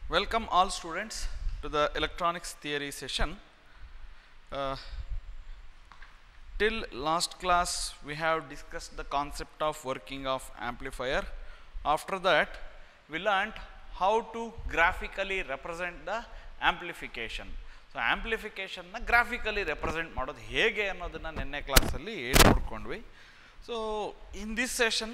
Welcome all students to the electronics theory session. Uh, till last class we have discussed the concept of working of amplifier. After that we learnt how to graphically represent the amplification. So ಆಂಪ್ಲಿಫಿಕೇಷನ್ನ graphically represent ಮಾಡೋದು ಹೇಗೆ ಅನ್ನೋದನ್ನು ನಿನ್ನೆ ಕ್ಲಾಸಲ್ಲಿ ನೋಡ್ಕೊಂಡ್ವಿ so in this session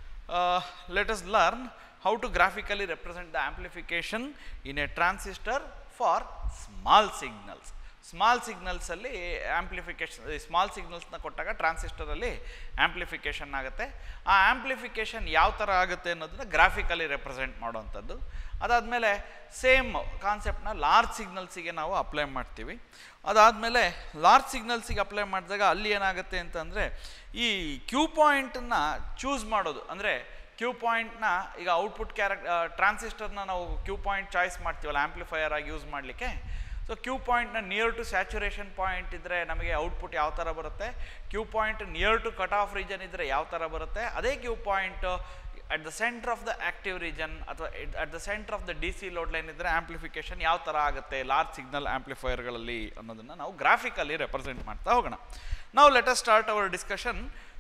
let us learn how to graphically represent the amplification in a transistor for small signals small ಸಿಗ್ನಲ್ಸಲ್ಲಿ amplification small ಸಿಗ್ನಲ್ಸ್ನ ಕೊಟ್ಟಾಗ ಟ್ರಾನ್ಸಿಸ್ಟರಲ್ಲಿ ಆಂಪ್ಲಿಫಿಕೇಷನ್ ಆಗುತ್ತೆ ಆ ಆಂಪ್ಲಿಫಿಕೇಷನ್ ಯಾವ ಥರ ಆಗುತ್ತೆ ಅನ್ನೋದನ್ನ ಗ್ರಾಫಿಕಲಿ ರೆಪ್ರೆಸೆಂಟ್ ಮಾಡೋವಂಥದ್ದು ಅದಾದಮೇಲೆ ಸೇಮ್ ಕಾನ್ಸೆಪ್ಟ್ನ ಲಾರ್ಜ್ ಸಿಗ್ನಲ್ಸಿಗೆ ನಾವು ಅಪ್ಲೈ ಮಾಡ್ತೀವಿ ಅದಾದಮೇಲೆ ಲಾರ್ಜ್ ಸಿಗ್ನಲ್ಸಿಗೆ ಅಪ್ಲೈ ಮಾಡಿದಾಗ ಅಲ್ಲಿ ಏನಾಗುತ್ತೆ ಅಂತಂದರೆ ಈ ಕ್ಯೂ ಪಾಯಿಂಟನ್ನು ಚೂಸ್ ಮಾಡೋದು ಅಂದರೆ ಕ್ಯೂ ಪಾಯಿಂಟ್ನ ಈಗ ಔಟ್ಪುಟ್ ಕ್ಯಾರೆಕ್ ಟ್ರಾನ್ಸಿಸ್ಟರ್ನ ನಾವು ಕ್ಯೂ ಪಾಯಿಂಟ್ ಚಾಯ್ಸ್ ಮಾಡ್ತೀವಲ್ಲ ಆಂಪ್ಲಿಫೈಯರ್ ಆಗಿ ಯೂಸ್ ಮಾಡಲಿಕ್ಕೆ ಸೊ ಕ್ಯೂ ಪಾಯಿಂಟ್ನ ನಿಯರ್ ಟು ಸ್ಯಾಚುರೇಷನ್ ಪಾಯಿಂಟ್ ಇದ್ದರೆ ನಮಗೆ ಔಟ್ಪುಟ್ ಯಾವ ಥರ ಬರುತ್ತೆ Q point near to cut off region ಇದ್ದರೆ ಯಾವ ಥರ ಬರುತ್ತೆ ಅದೇ Q point at the centre of the active region ಅಥವಾ at the centre of the D C load line ಇದ್ದರೆ ಆಂಪ್ಲಿಫಿಕೇಶನ್ ಯಾವ ಥರ ಆಗುತ್ತೆ ಲಾರ್ಜ್ ಸಿಗ್ನಲ್ ಆಂಪ್ಲಿಫೈಯರ್ಗಳಲ್ಲಿ ಅನ್ನೋದನ್ನು ನಾವು ಗ್ರಾಫಿಕಲಿ ರೆಪ್ರೆಸೆಂಟ್ ಮಾಡ್ತಾ ಹೋಗೋಣ ನಾವು let us start our discussion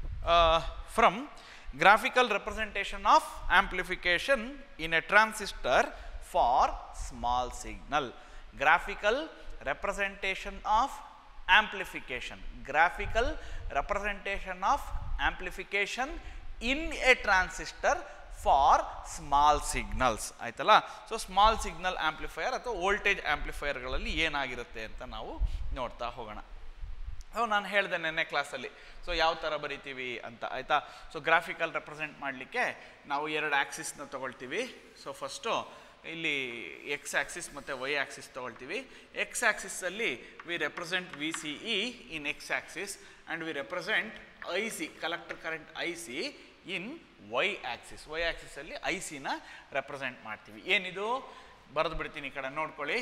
from graphical representation of amplification in a transistor for small signal graphical representation of amplification graphical representation of amplification in a transistor for small signals ಆಯ್ತಲ್ಲ so small signal amplifier ಅಥವಾ voltage ಆಂಪ್ಲಿಫೈಯರ್ಗಳಲ್ಲಿ ಏನಾಗಿರುತ್ತೆ ಅಂತ ನಾವು ನೋಡ್ತಾ ಹೋಗೋಣ so ನಾನು ಹೇಳಿದೆ ನೆನ್ನೆ ಕ್ಲಾಸಲ್ಲಿ ಸೊ ಯಾವ ಥರ ಬರಿತೀವಿ ಅಂತ ಆಯಿತಾ ಸೊ ಗ್ರಾಫಿಕಲ್ ರೆಪ್ರೆಸೆಂಟ್ ಮಾಡಲಿಕ್ಕೆ ನಾವು ಎರಡು ಆ್ಯಕ್ಸಿಸ್ನ ತೊಗೊಳ್ತೀವಿ ಸೊ ಫಸ್ಟು ಇಲ್ಲಿ ಎಕ್ಸ್ ಆ್ಯಕ್ಸಿಸ್ ಮತ್ತು ವೈ ಆ್ಯಕ್ಸಿಸ್ ತೊಗೊಳ್ತೀವಿ ಎಕ್ಸ್ ಆ್ಯಕ್ಸಿಸಲ್ಲಿ we represent V C E in X axis and we represent I C collector current I C in Y axis Y ಆ್ಯಕ್ಸಿಸಲ್ಲಿ ಐ ಸಿನ ರೆಪ್ರೆಸೆಂಟ್ ಮಾಡ್ತೀವಿ ಏನಿದು ಬರೆದು ಬಿಡ್ತೀನಿ ಈ ಕಡೆ ನೋಡ್ಕೊಳ್ಳಿ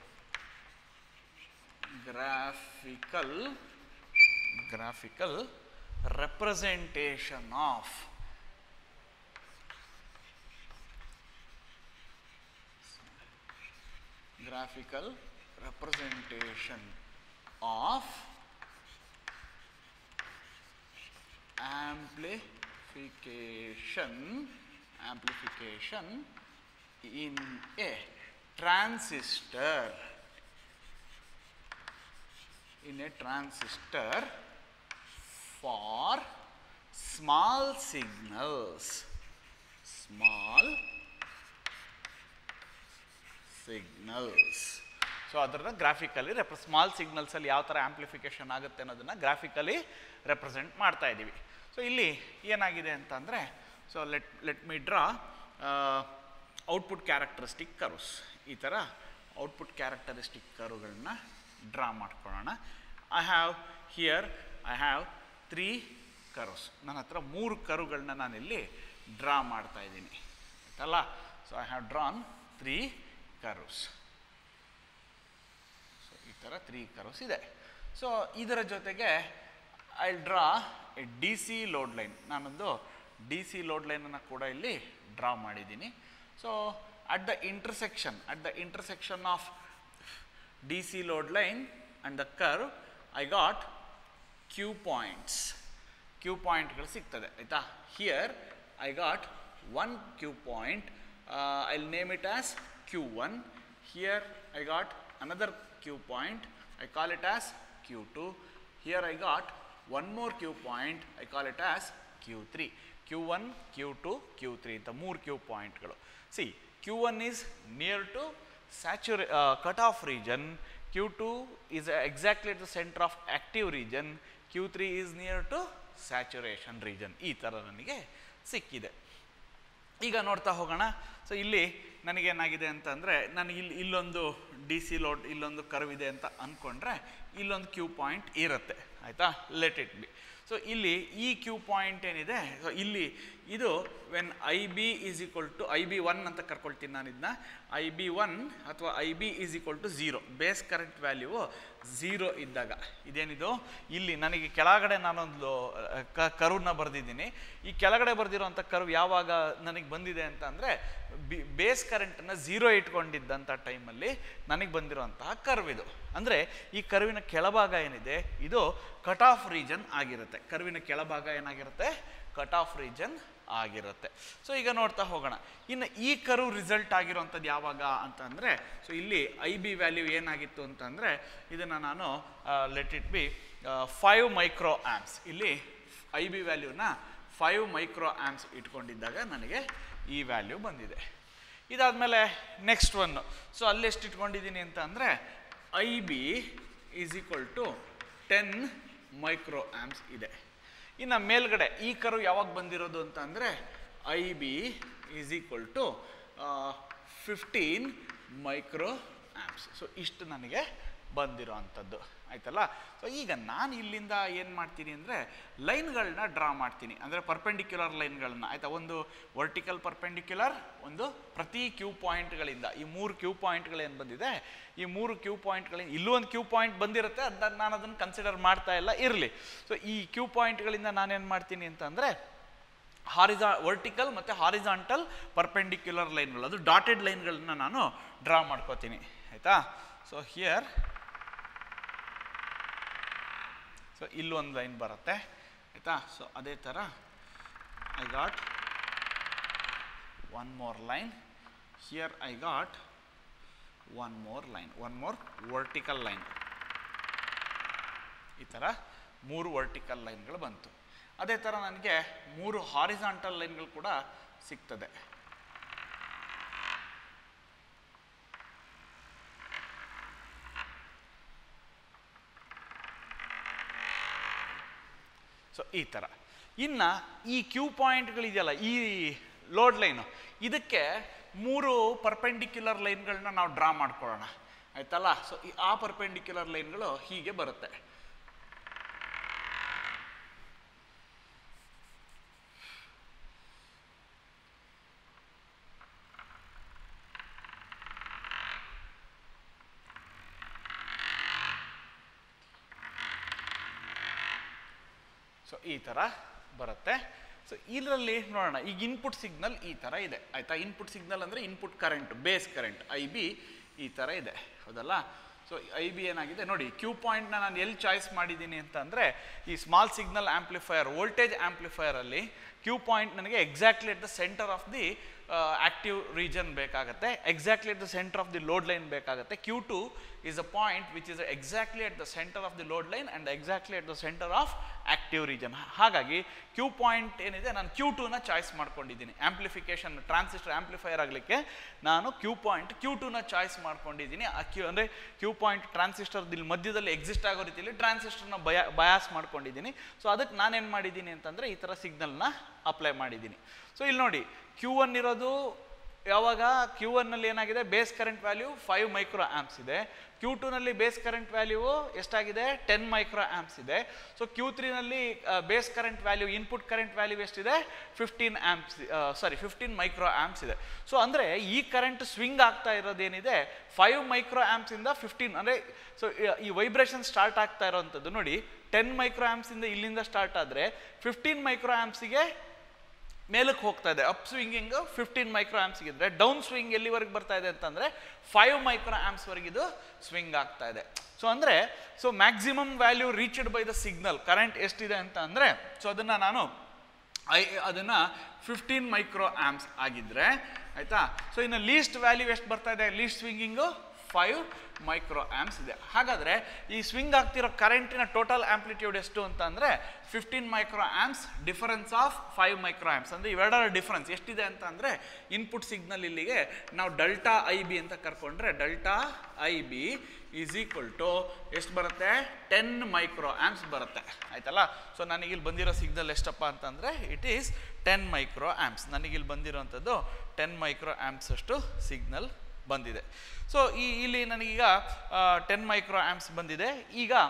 graphical graphical representation of graphical representation of amplification amplification in a transistor in a transistor for small signals small signals so ಅದನ್ನು ಗ್ರಾಫಿಕಲಿ ರೆಪ್ರ ಸ್ಮಾಲ್ ಸಿಗ್ನಲ್ಸಲ್ಲಿ ಯಾವ ಥರ ಆಂಪ್ಲಿಫಿಕೇಷನ್ ಆಗುತ್ತೆ ಅನ್ನೋದನ್ನು ಗ್ರಾಫಿಕಲಿ ರೆಪ್ರೆಸೆಂಟ್ ಮಾಡ್ತಾ ಇದ್ದೀವಿ ಸೊ ಇಲ್ಲಿ ಏನಾಗಿದೆ ಅಂತಂದರೆ so let let me draw output characteristic curves ಈ ಥರ ಔಟ್ಪುಟ್ ಕ್ಯಾರೆಕ್ಟರಿಸ್ಟಿಕ್ ಕರುಗಳನ್ನ ಡ್ರಾ ಮಾಡ್ಕೊಳ್ಳೋಣ I have here I have three curves ನನ್ನ ಹತ್ರ ಮೂರು ಕರುಗಳನ್ನ ನಾನಿಲ್ಲಿ ಡ್ರಾ ಮಾಡ್ತಾ ಇದ್ದೀನಿ ಆಯ್ತಲ್ಲ so I have drawn three curves so ಈ ಥರ ತ್ರೀ ಕರುಸ್ ಇದೆ ಸೊ ಇದರ ಜೊತೆಗೆ I draw a D C load line ನಾನೊಂದು ಡಿ ಸಿ ಲೋಡ್ ಲೈನನ್ನು ಕೂಡ ಇಲ್ಲಿ ಡ್ರಾ ಮಾಡಿದ್ದೀನಿ so at the intersection at the intersection of D C load line and the curve I got Q points Q ಪಾಯಿಂಟ್ಗಳು ಸಿಗ್ತದೆ ಆಯಿತಾ here I got one Q point I name it as Q one here I got another Q point I call it as Q two here I got one more Q point I call it as Q three Q one Q two Q three ಅಂತ ಮೂರು Q ಪಾಯಿಂಟ್ಗಳು see Q one is near to ಸ್ಯಾಚುರೇ cut off region Q2 is exactly at the center of active region, Q3 is near to saturation region. ಈ ಥರ ನನಗೆ ಸಿಕ್ಕಿದೆ ಈಗ ನೋಡ್ತಾ ಹೋಗೋಣ ಸೊ ಇಲ್ಲಿ ನನಗೇನಾಗಿದೆ ಅಂತಂದರೆ ನನಗೆ ಇಲ್ಲಿ ಇಲ್ಲೊಂದು ಡಿ ಸಿ ಲೋಡ್ ಇಲ್ಲೊಂದು ಕರ್ವ್ ಇದೆ ಅಂತ ಅಂದ್ಕೊಂಡ್ರೆ ಇಲ್ಲೊಂದು ಕ್ಯೂ ಪಾಯಿಂಟ್ ಇರುತ್ತೆ ಆಯಿತಾ ಲೆಟ್ ಇಟ್ ಬಿ ಸೊ ಇಲ್ಲಿ ಈ ಕ್ಯೂ ಪಾಯಿಂಟ್ ಏನಿದೆ ಸೊ ಇಲ್ಲಿ ಇದು when I B is equal to I B one ಅಂತ ಕರ್ಕೊಳ್ತೀನಿ ನಾನು ಇದನ್ನ ಐ ಬಿ ಒನ್ ಅಥವಾ I B is equal to zero base current value zero ಇದ್ದಾಗ ಇದೇನಿದು ಇಲ್ಲಿ ನನಗೆ ಕೆಳಗಡೆ ನಾನೊಂದು ಕ ಕರುವನ್ನ ಬರೆದಿದ್ದೀನಿ ಈ ಕೆಳಗಡೆ ಬರೆದಿರೋಂಥ ಕರ್ವ್ ಯಾವಾಗ ನನಗೆ ಬಂದಿದೆ ಅಂತ ಅಂದರೆ ಬಿ ಬೇಸ್ ಕರೆಂಟನ್ನು ಝೀರೋ ಇಟ್ಕೊಂಡಿದ್ದಂಥ ಟೈಮಲ್ಲಿ ನನಗೆ ಬಂದಿರೋಂತಹ ಕರ್ವ್ ಇದು ಅಂದರೆ ಈ ಕರ್ವಿನ ಕೆಳಭಾಗ ಏನಿದೆ ಇದು ಕಟ್ ಆಫ್ ರೀಜನ್ ಆಗಿರುತ್ತೆ ಕರ್ವಿನ ಕೆಳಭಾಗ ಏನಾಗಿರುತ್ತೆ ಕಟ್ ಆಫ್ ರೀಜನ್ ಆಗಿರುತ್ತೆ ಸೊ ಈಗ ನೋಡ್ತಾ ಹೋಗೋಣ ಇನ್ನು ಈ ಕರು ರಿಸಲ್ಟ್ ಆಗಿರೋಂಥದ್ದು ಯಾವಾಗ ಅಂತಂದರೆ ಸೊ ಇಲ್ಲಿ ಐ ಬಿ ವ್ಯಾಲ್ಯೂ ಏನಾಗಿತ್ತು ಅಂತಂದರೆ ಇದನ್ನು ನಾನು let it be five micro amps ಇಲ್ಲಿ ಐ ಬಿ ವ್ಯಾಲ್ಯೂನ ಫೈವ್ ಮೈಕ್ರೋ ಆ್ಯಮ್ಸ್ ಇಟ್ಕೊಂಡಿದ್ದಾಗ ನನಗೆ ಈ ವ್ಯಾಲ್ಯೂ ಬಂದಿದೆ ಇದಾದಮೇಲೆ ನೆಕ್ಸ್ಟ್ ಒನ್ನು ಸೊ ಅಲ್ಲಿ ಎಷ್ಟು ಇಟ್ಕೊಂಡಿದ್ದೀನಿ ಅಂತ ಅಂದರೆ I B is equal to ten micro amps ಇದೆ ಇನ್ನು ಮೇಲ್ಗಡೆ ಈ ಕರು ಯಾವಾಗ ಬಂದಿರೋದು ಅಂತ ಅಂದರೆ I B is equal to fifteen micro amps so ಇಷ್ಟು ನನಗೆ ಬಂದಿರೋ ಅಂಥದ್ದು ಆಯ್ತಲ್ಲ ಸೊ ಈಗ ನಾನು ಇಲ್ಲಿಂದ ಏನು ಮಾಡ್ತೀನಿ ಅಂದರೆ ಲೈನ್ಗಳನ್ನ ಡ್ರಾ ಮಾಡ್ತೀನಿ ಅಂದರೆ ಪರ್ಪೆಂಡಿಕ್ಯುಲರ್ ಲೈನ್ಗಳನ್ನ ಆಯಿತಾ ಒಂದು ವರ್ಟಿಕಲ್ ಪರ್ಪೆಂಡಿಕ್ಯುಲರ್ ಒಂದು ಪ್ರತಿ ಕ್ಯೂ ಪಾಯಿಂಟ್ಗಳಿಂದ ಈ ಮೂರು ಕ್ಯೂ ಪಾಯಿಂಟ್ಗಳೇನು ಬಂದಿದೆ ಈ ಮೂರು ಕ್ಯೂ ಪಾಯಿಂಟ್ಗಳಿಂದ ಇಲ್ಲೂ ಒಂದು ಕ್ಯೂ ಪಾಯಿಂಟ್ ಬಂದಿರುತ್ತೆ ಅದನ್ನ ನಾನು ಅದನ್ನು ಕನ್ಸಿಡರ್ ಮಾಡ್ತಾ ಇಲ್ಲ ಇರಲಿ ಸೊ ಈ ಕ್ಯೂ ಪಾಯಿಂಟ್ಗಳಿಂದ ನಾನೇನು ಮಾಡ್ತೀನಿ ಅಂತಂದರೆ ಹಾರಿಜಾ ವರ್ಟಿಕಲ್ ಮತ್ತು ಹಾರಿಜಾಂಟಲ್ ಪರ್ಪೆಂಡಿಕ್ಯುಲರ್ ಲೈನ್ಗಳು ಅದು ಡಾಟೆಡ್ ಲೈನ್ಗಳನ್ನ ನಾನು ಡ್ರಾ ಮಾಡ್ಕೋತೀನಿ ಆಯಿತಾ ಸೊ ಹಿಯರ್ ಸೊ ಇಲ್ಲೊಂದು ಲೈನ್ ಬರುತ್ತೆ ಆಯಿತಾ ಸೊ ಅದೇ ಥರ I got one more line here I got one more line one more vertical line ಈ ಥರ ಮೂರು ವರ್ಟಿಕಲ್ ಲೈನ್ಗಳು ಬಂತು ಅದೇ ಥರ ನನಗೆ ಮೂರು ಹಾರಿಜಾಂಟಲ್ ಲೈನ್ಗಳು ಕೂಡ ಸಿಗ್ತದೆ ಸೊ ಈ ಥರ ಇನ್ನು ಈ ಕ್ಯೂ ಪಾಯಿಂಟ್ಗಳಿದೆಯಲ್ಲ ಈ ಲೋಡ್ ಲೈನು ಇದಕ್ಕೆ ಮೂರು ಪರ್ಪೆಂಡಿಕ್ಯುಲರ್ ಲೈನ್ಗಳನ್ನ ನಾವು ಡ್ರಾ ಮಾಡ್ಕೊಳ್ಳೋಣ ಆಯ್ತಲ್ಲ ಸೊ ಈ ಆ ಪರ್ಪೆಂಡಿಕ್ಯುಲರ್ ಲೈನ್ಗಳು ಹೀಗೆ ಬರುತ್ತೆ ಸೊ ಈ ಥರ ಬರುತ್ತೆ ಸೊ ಇದರಲ್ಲಿ ನೋಡೋಣ ಈಗ ಇನ್ಪುಟ್ ಸಿಗ್ನಲ್ ಈ ಥರ ಇದೆ ಆಯಿತಾ ಇನ್ಪುಟ್ ಸಿಗ್ನಲ್ ಅಂದರೆ input current base current I B ಈ ಥರ ಇದೆ ಹೌದಲ್ಲ ಸೊ ಐ ಬಿ ಏನಾಗಿದೆ ನೋಡಿ ಕ್ಯೂ ಪಾಯಿಂಟ್ನ ನಾನು ಎಲ್ಲಿ ಚಾಯ್ಸ್ ಮಾಡಿದ್ದೀನಿ ಅಂತ ಅಂದರೆ ಈ ಸ್ಮಾಲ್ ಸಿಗ್ನಲ್ ಆ್ಯಂಪ್ಲಿಫೈಯರ್ ವೋಲ್ಟೇಜ್ ಆ್ಯಂಪ್ಲಿಫೈಯರಲ್ಲಿ ಕ್ಯೂ ಪಾಯಿಂಟ್ ನನಗೆ exactly at the centre of the active region ಬೇಕಾಗುತ್ತೆ exactly at the centre of the load line ಬೇಕಾಗುತ್ತೆ Q two is a point which is exactly at the centre of the load line and exactly at the centre of active region ಹಾಗಾಗಿ Q point ಏನಿದೆ ನಾನು Q ಟೂನ choice ಮಾಡ್ಕೊಂಡಿದ್ದೀನಿ amplification transistor amplifier ಆಗಲಿಕ್ಕೆ ನಾನು Q point Q ಟೂನ choice ಮಾಡ್ಕೊಂಡಿದ್ದೀನಿ ಆ ಕ್ಯೂ ಅಂದರೆ ಕ್ಯೂ ಪಾಯಿಂಟ್ ಟ್ರಾನ್ಸಿಸ್ಟರ್ ಇಲ್ಲಿ ಮಧ್ಯದಲ್ಲಿ ಎಕ್ಸಿಸ್ಟ್ ಆಗೋ ರೀತಿಯಲ್ಲಿ ಟ್ರಾನ್ಸಿಸ್ಟರ್ನ ಬಯ ಬಯಾಸ್ ಮಾಡ್ಕೊಂಡಿದ್ದೀನಿ ಸೊ ಅದಕ್ಕೆ ನಾನೇನು ಮಾಡಿದ್ದೀನಿ ಅಂತಂದರೆ ಈ ಥರ ಸಿಗ್ನಲ್ನ ಅಪ್ಲೈ ಮಾಡಿದ್ದೀನಿ ಸೊ ಇಲ್ಲಿ ನೋಡಿ ಕ್ಯೂ ಒನ್ ಇರೋದು ಯಾವಾಗ ಕ್ಯೂ ಒನ್ನಲ್ಲಿ ಏನಾಗಿದೆ base current value five micro amps ಇದೆ ಕ್ಯೂ ಟೂನಲ್ಲಿ ಬೇಸ್ ಕರೆಂಟ್ ವ್ಯಾಲ್ಯೂ ಎಷ್ಟಾಗಿದೆ ಟೆನ್ ಮೈಕ್ರೋ ಆ್ಯಮ್ಸ್ ಇದೆ ಸೊ ಕ್ಯೂ ತ್ರೀನಲ್ಲಿ base current value input current value ಎಷ್ಟಿದೆ fifteen amps sorry fifteen micro amps ಇದೆ ಸೊ ಅಂದರೆ ಈ ಕರೆಂಟ್ ಸ್ವಿಂಗ್ ಆಗ್ತಾ ಇರೋದೇನಿದೆ ಫೈವ್ ಮೈಕ್ರೋ ಆ್ಯಮ್ಸಿಂದ ಫಿಫ್ಟೀನ್ ಅಂದರೆ ಸೊ ಈ ವೈಬ್ರೇಷನ್ ಸ್ಟಾರ್ಟ್ ಆಗ್ತಾ ಇರೋವಂಥದ್ದು ನೋಡಿ ಟೆನ್ ಮೈಕ್ರೋ ಆ್ಯಮ್ಸಿಂದ ಇಲ್ಲಿಂದ ಸ್ಟಾರ್ಟ್ ಆದರೆ ಫಿಫ್ಟೀನ್ ಮೈಕ್ರೋ ಆ್ಯಮ್ಸಿಗೆ ಮೇಲಕ್ಕೆ ಹೋಗ್ತಾ ಇದೆ up swinging fifteen micro amps ಇದ್ರೆ ಡೌನ್ ಸ್ವಿಂಗ್ ಎಲ್ಲಿವರೆಗೆ ಬರ್ತಾ ಇದೆ ಅಂತಂದರೆ ಫೈವ್ ಮೈಕ್ರೋ ಆ್ಯಮ್ಸ್ವರೆಗೆ ಇದು ಸ್ವಿಂಗ್ ಆಗ್ತಾ ಇದೆ ಸೊ ಅಂದರೆ so maximum value reached by the signal current ಎಷ್ಟಿದೆ ಅಂತ ಅಂದರೆ ಸೊ ಅದನ್ನು ನಾನು ಐ ಅದನ್ನು ಫಿಫ್ಟೀನ್ ಮೈಕ್ರೋ ಆ್ಯಮ್ಸ್ ಆಗಿದ್ದರೆ ಆಯಿತಾ ಸೊ ಇನ್ನು ಲೀಸ್ಟ್ ವ್ಯಾಲ್ಯೂ ಎಷ್ಟು ಬರ್ತಾ ಇದೆ least swinging five micro amps ಇದೆ ಹಾಗಾದರೆ ಈ ಸ್ವಿಂಗ್ ಆಗ್ತಿರೋ ಕರೆಂಟಿನ ಟೋಟಲ್ ಆಂಪ್ಲಿಟ್ಯೂಡ್ ಎಷ್ಟು ಅಂತ ಅಂದರೆ fifteen micro amps difference of five micro amps ಅಂದರೆ ಇವೆರಡರ ಡಿಫರೆನ್ಸ್ ಎಷ್ಟಿದೆ ಅಂತ ಅಂದರೆ ಇನ್ಪುಟ್ ಸಿಗ್ನಲ್ ಇಲ್ಲಿಗೆ ನಾವು ಡಲ್ಟಾ ಐ ಬಿ ಅಂತ ಕರ್ಕೊಂಡ್ರೆ delta I B is equal to ಎಷ್ಟು ಬರುತ್ತೆ ಟೆನ್ ಮೈಕ್ರೋ ಆ್ಯಮ್ಸ್ ಬರುತ್ತೆ ಆಯ್ತಲ್ಲ ಸೊ ನನಗಿಲ್ಲಿ ಬಂದಿರೋ ಸಿಗ್ನಲ್ ಎಷ್ಟಪ್ಪ ಅಂತಂದರೆ it is ten micro amps ನನಗಿಲ್ಲಿ ಬಂದಿರೋಂಥದ್ದು ಟೆನ್ ಮೈಕ್ರೋ ಆ್ಯಮ್ಸ್ ಅಷ್ಟು ಸಿಗ್ನಲ್ ಬಂದಿದೆ ಸೊ ಈ ಇಲ್ಲಿ ನನಗೀಗ ಟೆನ್ ಮೈಕ್ರೋ ಆ್ಯಮ್ಸ್ ಬಂದಿದೆ ಈಗ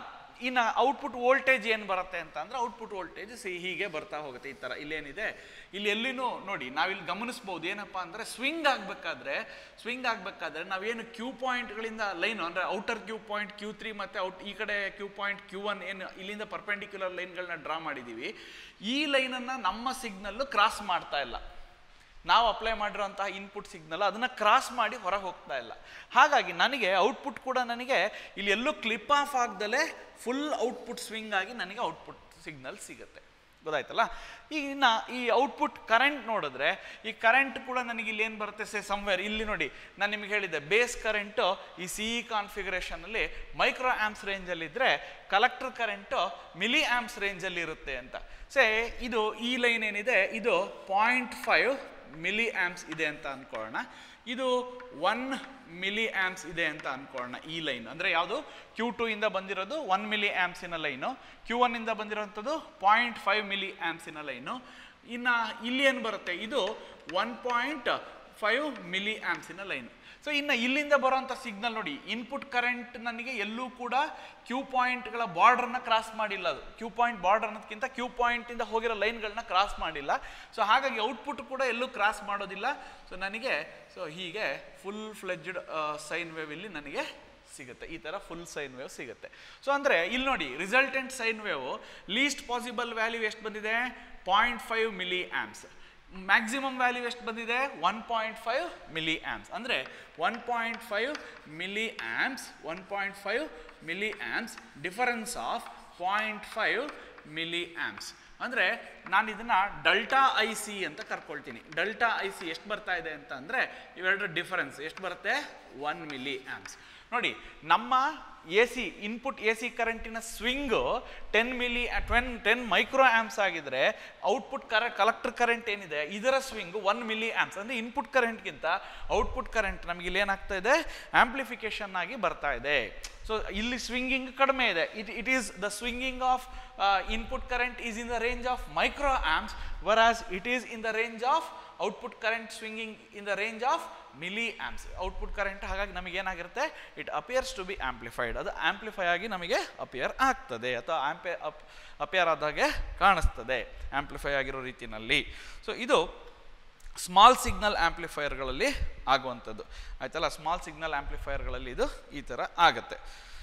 ಇನ್ನು ಔಟ್ಪುಟ್ ವೋಲ್ಟೇಜ್ ಏನು ಬರುತ್ತೆ ಅಂತ ಅಂದರೆ ಔಟ್ಪುಟ್ ವೋಲ್ಟೇಜ್ ಸಿ ಹೀಗೆ ಬರ್ತಾ ಹೋಗುತ್ತೆ ಈ ಥರ ಇಲ್ಲೇನಿದೆ ಇಲ್ಲಿ ಎಲ್ಲಿನೂ ನೋಡಿ ನಾವಿಲ್ಲಿ ಗಮನಿಸ್ಬೋದು ಏನಪ್ಪ ಅಂದರೆ ಸ್ವಿಂಗ್ ಆಗಬೇಕಾದ್ರೆ ಸ್ವಿಂಗ್ ಆಗಬೇಕಾದ್ರೆ ನಾವೇನು ಕ್ಯೂ ಪಾಯಿಂಟ್ಗಳಿಂದ ಲೈನ್ ಅಂದರೆ outer Q point Q three ಮತ್ತು ಔಟ್ ಈ ಕಡೆ ಕ್ಯೂ ಪಾಯಿಂಟ್ ಕ್ಯೂ ಒನ್ ಏನು ಇಲ್ಲಿಂದ ಪರ್ಪೆಂಡಿಕ್ಯುಲರ್ ಲೈನ್ಗಳನ್ನ ಡ್ರಾ ಮಾಡಿದ್ದೀವಿ ಈ ಲೈನನ್ನು ನಮ್ಮ ಸಿಗ್ನಲ್ಲು ಕ್ರಾಸ್ ಮಾಡ್ತಾ ಇಲ್ಲ ನಾವು ಅಪ್ಲೈ ಮಾಡಿರೋಂತಹ ಇನ್ಪುಟ್ ಸಿಗ್ನಲ್ ಅದನ್ನು ಕ್ರಾಸ್ ಮಾಡಿ ಹೊರಗೆ ಹೋಗ್ತಾ ಇಲ್ಲ ಹಾಗಾಗಿ ನನಗೆ ಔಟ್ಪುಟ್ ಕೂಡ ನನಗೆ ಇಲ್ಲಿ ಎಲ್ಲೂ ಕ್ಲಿಪ್ ಆಫ್ ಆಗ್ದಲೇ ಫುಲ್ ಔಟ್ಪುಟ್ ಸ್ವಿಂಗ್ ಆಗಿ ನನಗೆ ಔಟ್ಪುಟ್ ಸಿಗ್ನಲ್ ಸಿಗುತ್ತೆ ಗೊತ್ತಾಯ್ತಲ್ಲ ಈಗ ಇನ್ನು ಈ ಔಟ್ಪುಟ್ ಕರೆಂಟ್ ನೋಡಿದ್ರೆ ಈ ಕರೆಂಟ್ ಕೂಡ ನನಗೆ ಇಲ್ಲಿ ಏನು ಬರುತ್ತೆ ಸೇ ಸಮ್ವೇರ್ ಇಲ್ಲಿ ನೋಡಿ ನಾನು ನಿಮಗೆ ಹೇಳಿದ್ದೆ ಬೇಸ್ ಕರೆಂಟು ಈ ಸಿ ಇ ಕಾನ್ಫಿಗರೇಷನಲ್ಲಿ ಮೈಕ್ರೋ ಆ್ಯಮ್ಸ್ ರೇಂಜಲ್ಲಿದ್ದರೆ ಕಲೆಕ್ಟರ್ ಕರೆಂಟು ಮಿಲಿ ಆ್ಯಮ್ಸ್ ರೇಂಜಲ್ಲಿ ಇರುತ್ತೆ ಅಂತ ಸೇ ಇದು ಈ ಲೈನ್ ಏನಿದೆ ಇದು ಪಾಯಿಂಟ್ ಫೈವ್ ಮಿಲಿ ಆ್ಯಮ್ಸ್ ಇದೆ ಅಂತ ಅಂದ್ಕೊಳ್ಳೋಣ ಇದು ಒನ್ ಮಿಲಿ ಆ್ಯಮ್ಸ್ ಇದೆ ಅಂತ ಅಂದ್ಕೊಳ್ಳೋಣ ಈ ಲೈನ್ ಅಂದರೆ ಯಾವುದು ಕ್ಯೂ ಟು ಇಂದ ಬಂದಿರೋದು ಒನ್ ಮಿಲಿ ಆ್ಯಮ್ಸಿನ ಲೈನು ಕ್ಯೂ ಒನ್ನಿಂದ ಬಂದಿರೋಂಥದ್ದು ಪಾಯಿಂಟ್ ಫೈವ್ ಮಿಲಿ ಆ್ಯಮ್ಸಿನ ಲೈನು ಇನ್ನು ಇಲ್ಲಿ ಏನು ಬರುತ್ತೆ ಇದು ಒನ್ ಪಾಯಿಂಟ್ ಫೈವ್ ಮಿಲಿ ಆ್ಯಮ್ಸಿನ ಲೈನು ಸೊ ಇನ್ನು ಇಲ್ಲಿಂದ ಬರೋಂಥ ಸಿಗ್ನಲ್ ನೋಡಿ ಇನ್ಪುಟ್ ಕರೆಂಟ್ ನನಗೆ ಎಲ್ಲೂ ಕೂಡ ಕ್ಯೂ ಪಾಯಿಂಟ್ಗಳ ಬಾರ್ಡ್ರನ್ನ ಕ್ರಾಸ್ ಮಾಡಿಲ್ಲ ಅದು ಕ್ಯೂ ಪಾಯಿಂಟ್ ಬಾರ್ಡರ್ ಅನ್ನೋದಕ್ಕಿಂತ ಕ್ಯೂ ಪಾಯಿಂಟಿಂದ ಹೋಗಿರೋ ಲೈನ್ಗಳನ್ನ ಕ್ರಾಸ್ ಮಾಡಿಲ್ಲ ಸೊ ಹಾಗಾಗಿ ಔಟ್ಪುಟ್ ಕೂಡ ಎಲ್ಲೂ ಕ್ರಾಸ್ ಮಾಡೋದಿಲ್ಲ ಸೊ ನನಗೆ ಸೊ ಹೀಗೆ ಫುಲ್ ಫ್ಲೆಡ್ಜ್ಡ್ ಸೈನ್ ವೇವ್ ಇಲ್ಲಿ ನನಗೆ ಸಿಗುತ್ತೆ ಈ ಥರ ಫುಲ್ ಸೈನ್ ವೇವ್ ಸಿಗುತ್ತೆ ಸೊ ಅಂದರೆ ಇಲ್ಲಿ ನೋಡಿ resultant sine wave least possible value ಎಷ್ಟು ಬಂದಿದೆ point five milli amps maximum value ಎಷ್ಟು ಬಂದಿದೆ one point five milli amps ಅಂದರೆ one point five milli amps one point five milli amps difference of point five milli amps ಅಂದರೆ ನಾನು ಇದನ್ನು ಡಲ್ಟಾ I C ಅಂತ ಕರ್ಕೊಳ್ತೀನಿ ಡಲ್ಟಾ I C ಎಷ್ಟು ಬರ್ತಾ ಇದೆ ಅಂತ ಅಂದರೆ ಇವೆರಡರ ಡಿಫರೆನ್ಸ್ ಎಷ್ಟು ಬರುತ್ತೆ ಒನ್ ಮಿಲಿ ಆ್ಯಮ್ಸ್ ನೋಡಿ ನಮ್ಮ A C input A C ಕರೆಂಟಿನ ಸ್ವಿಂಗು ಟೆನ್ ಮಿಲಿ ಟ್ವೆನ್ ಟೆನ್ ಮೈಕ್ರೋ ಆ್ಯಮ್ಸ್ ಆಗಿದ್ರೆ ಔಟ್ಪುಟ್ ಕರ ಕಲೆಕ್ಟರ್ ಕರೆಂಟ್ ಏನಿದೆ ಇದರ ಸ್ವಿಂಗು ಒನ್ ಮಿಲಿ ಆ್ಯಮ್ಸ್ ಅಂದರೆ ಇನ್ಪುಟ್ ಕರೆಂಟ್ಗಿಂತ ಔಟ್ಪುಟ್ ಕರೆಂಟ್ ನಮಗೆ ಇಲ್ಲಿ ಏನಾಗ್ತಾ ಇದೆ ಆಂಪ್ಲಿಫಿಕೇಶನ್ ಆಗಿ ಬರ್ತಾ ಇದೆ ಸೊ ಇಲ್ಲಿ ಸ್ವಿಂಗಿಂಗ್ ಕಡಿಮೆ ಇದೆ it it is the swinging of input current is in the range of micro amps whereas it is in the range of output current swinging in the range of milli amps output current ಹಾಗಾಗಿ ನಮಗೆ ಏನಾಗಿರುತ್ತೆ it appears to be amplified ಅದು amplify ಆಗಿ ನಮಗೆ appear ಆಗ್ತದೆ ಅಥವಾ ಆಂಪೆ up appear ಆದಾಗೆ ಕಾಣಿಸ್ತದೆ amplify ಆಗಿರೋ ರೀತಿಯಲ್ಲಿ ಸೊ ಇದು ಸ್ಮಾಲ್ ಸಿಗ್ನಲ್ ಆಂಪ್ಲಿಫೈಯರ್ಗಳಲ್ಲಿ ಆಗುವಂಥದ್ದು ಆಯ್ತಲ್ಲ ಸ್ಮಾಲ್ ಸಿಗ್ನಲ್ ಆಂಪ್ಲಿಫೈಯರ್ಗಳಲ್ಲಿ ಇದು ಈ ಥರ ಆಗುತ್ತೆ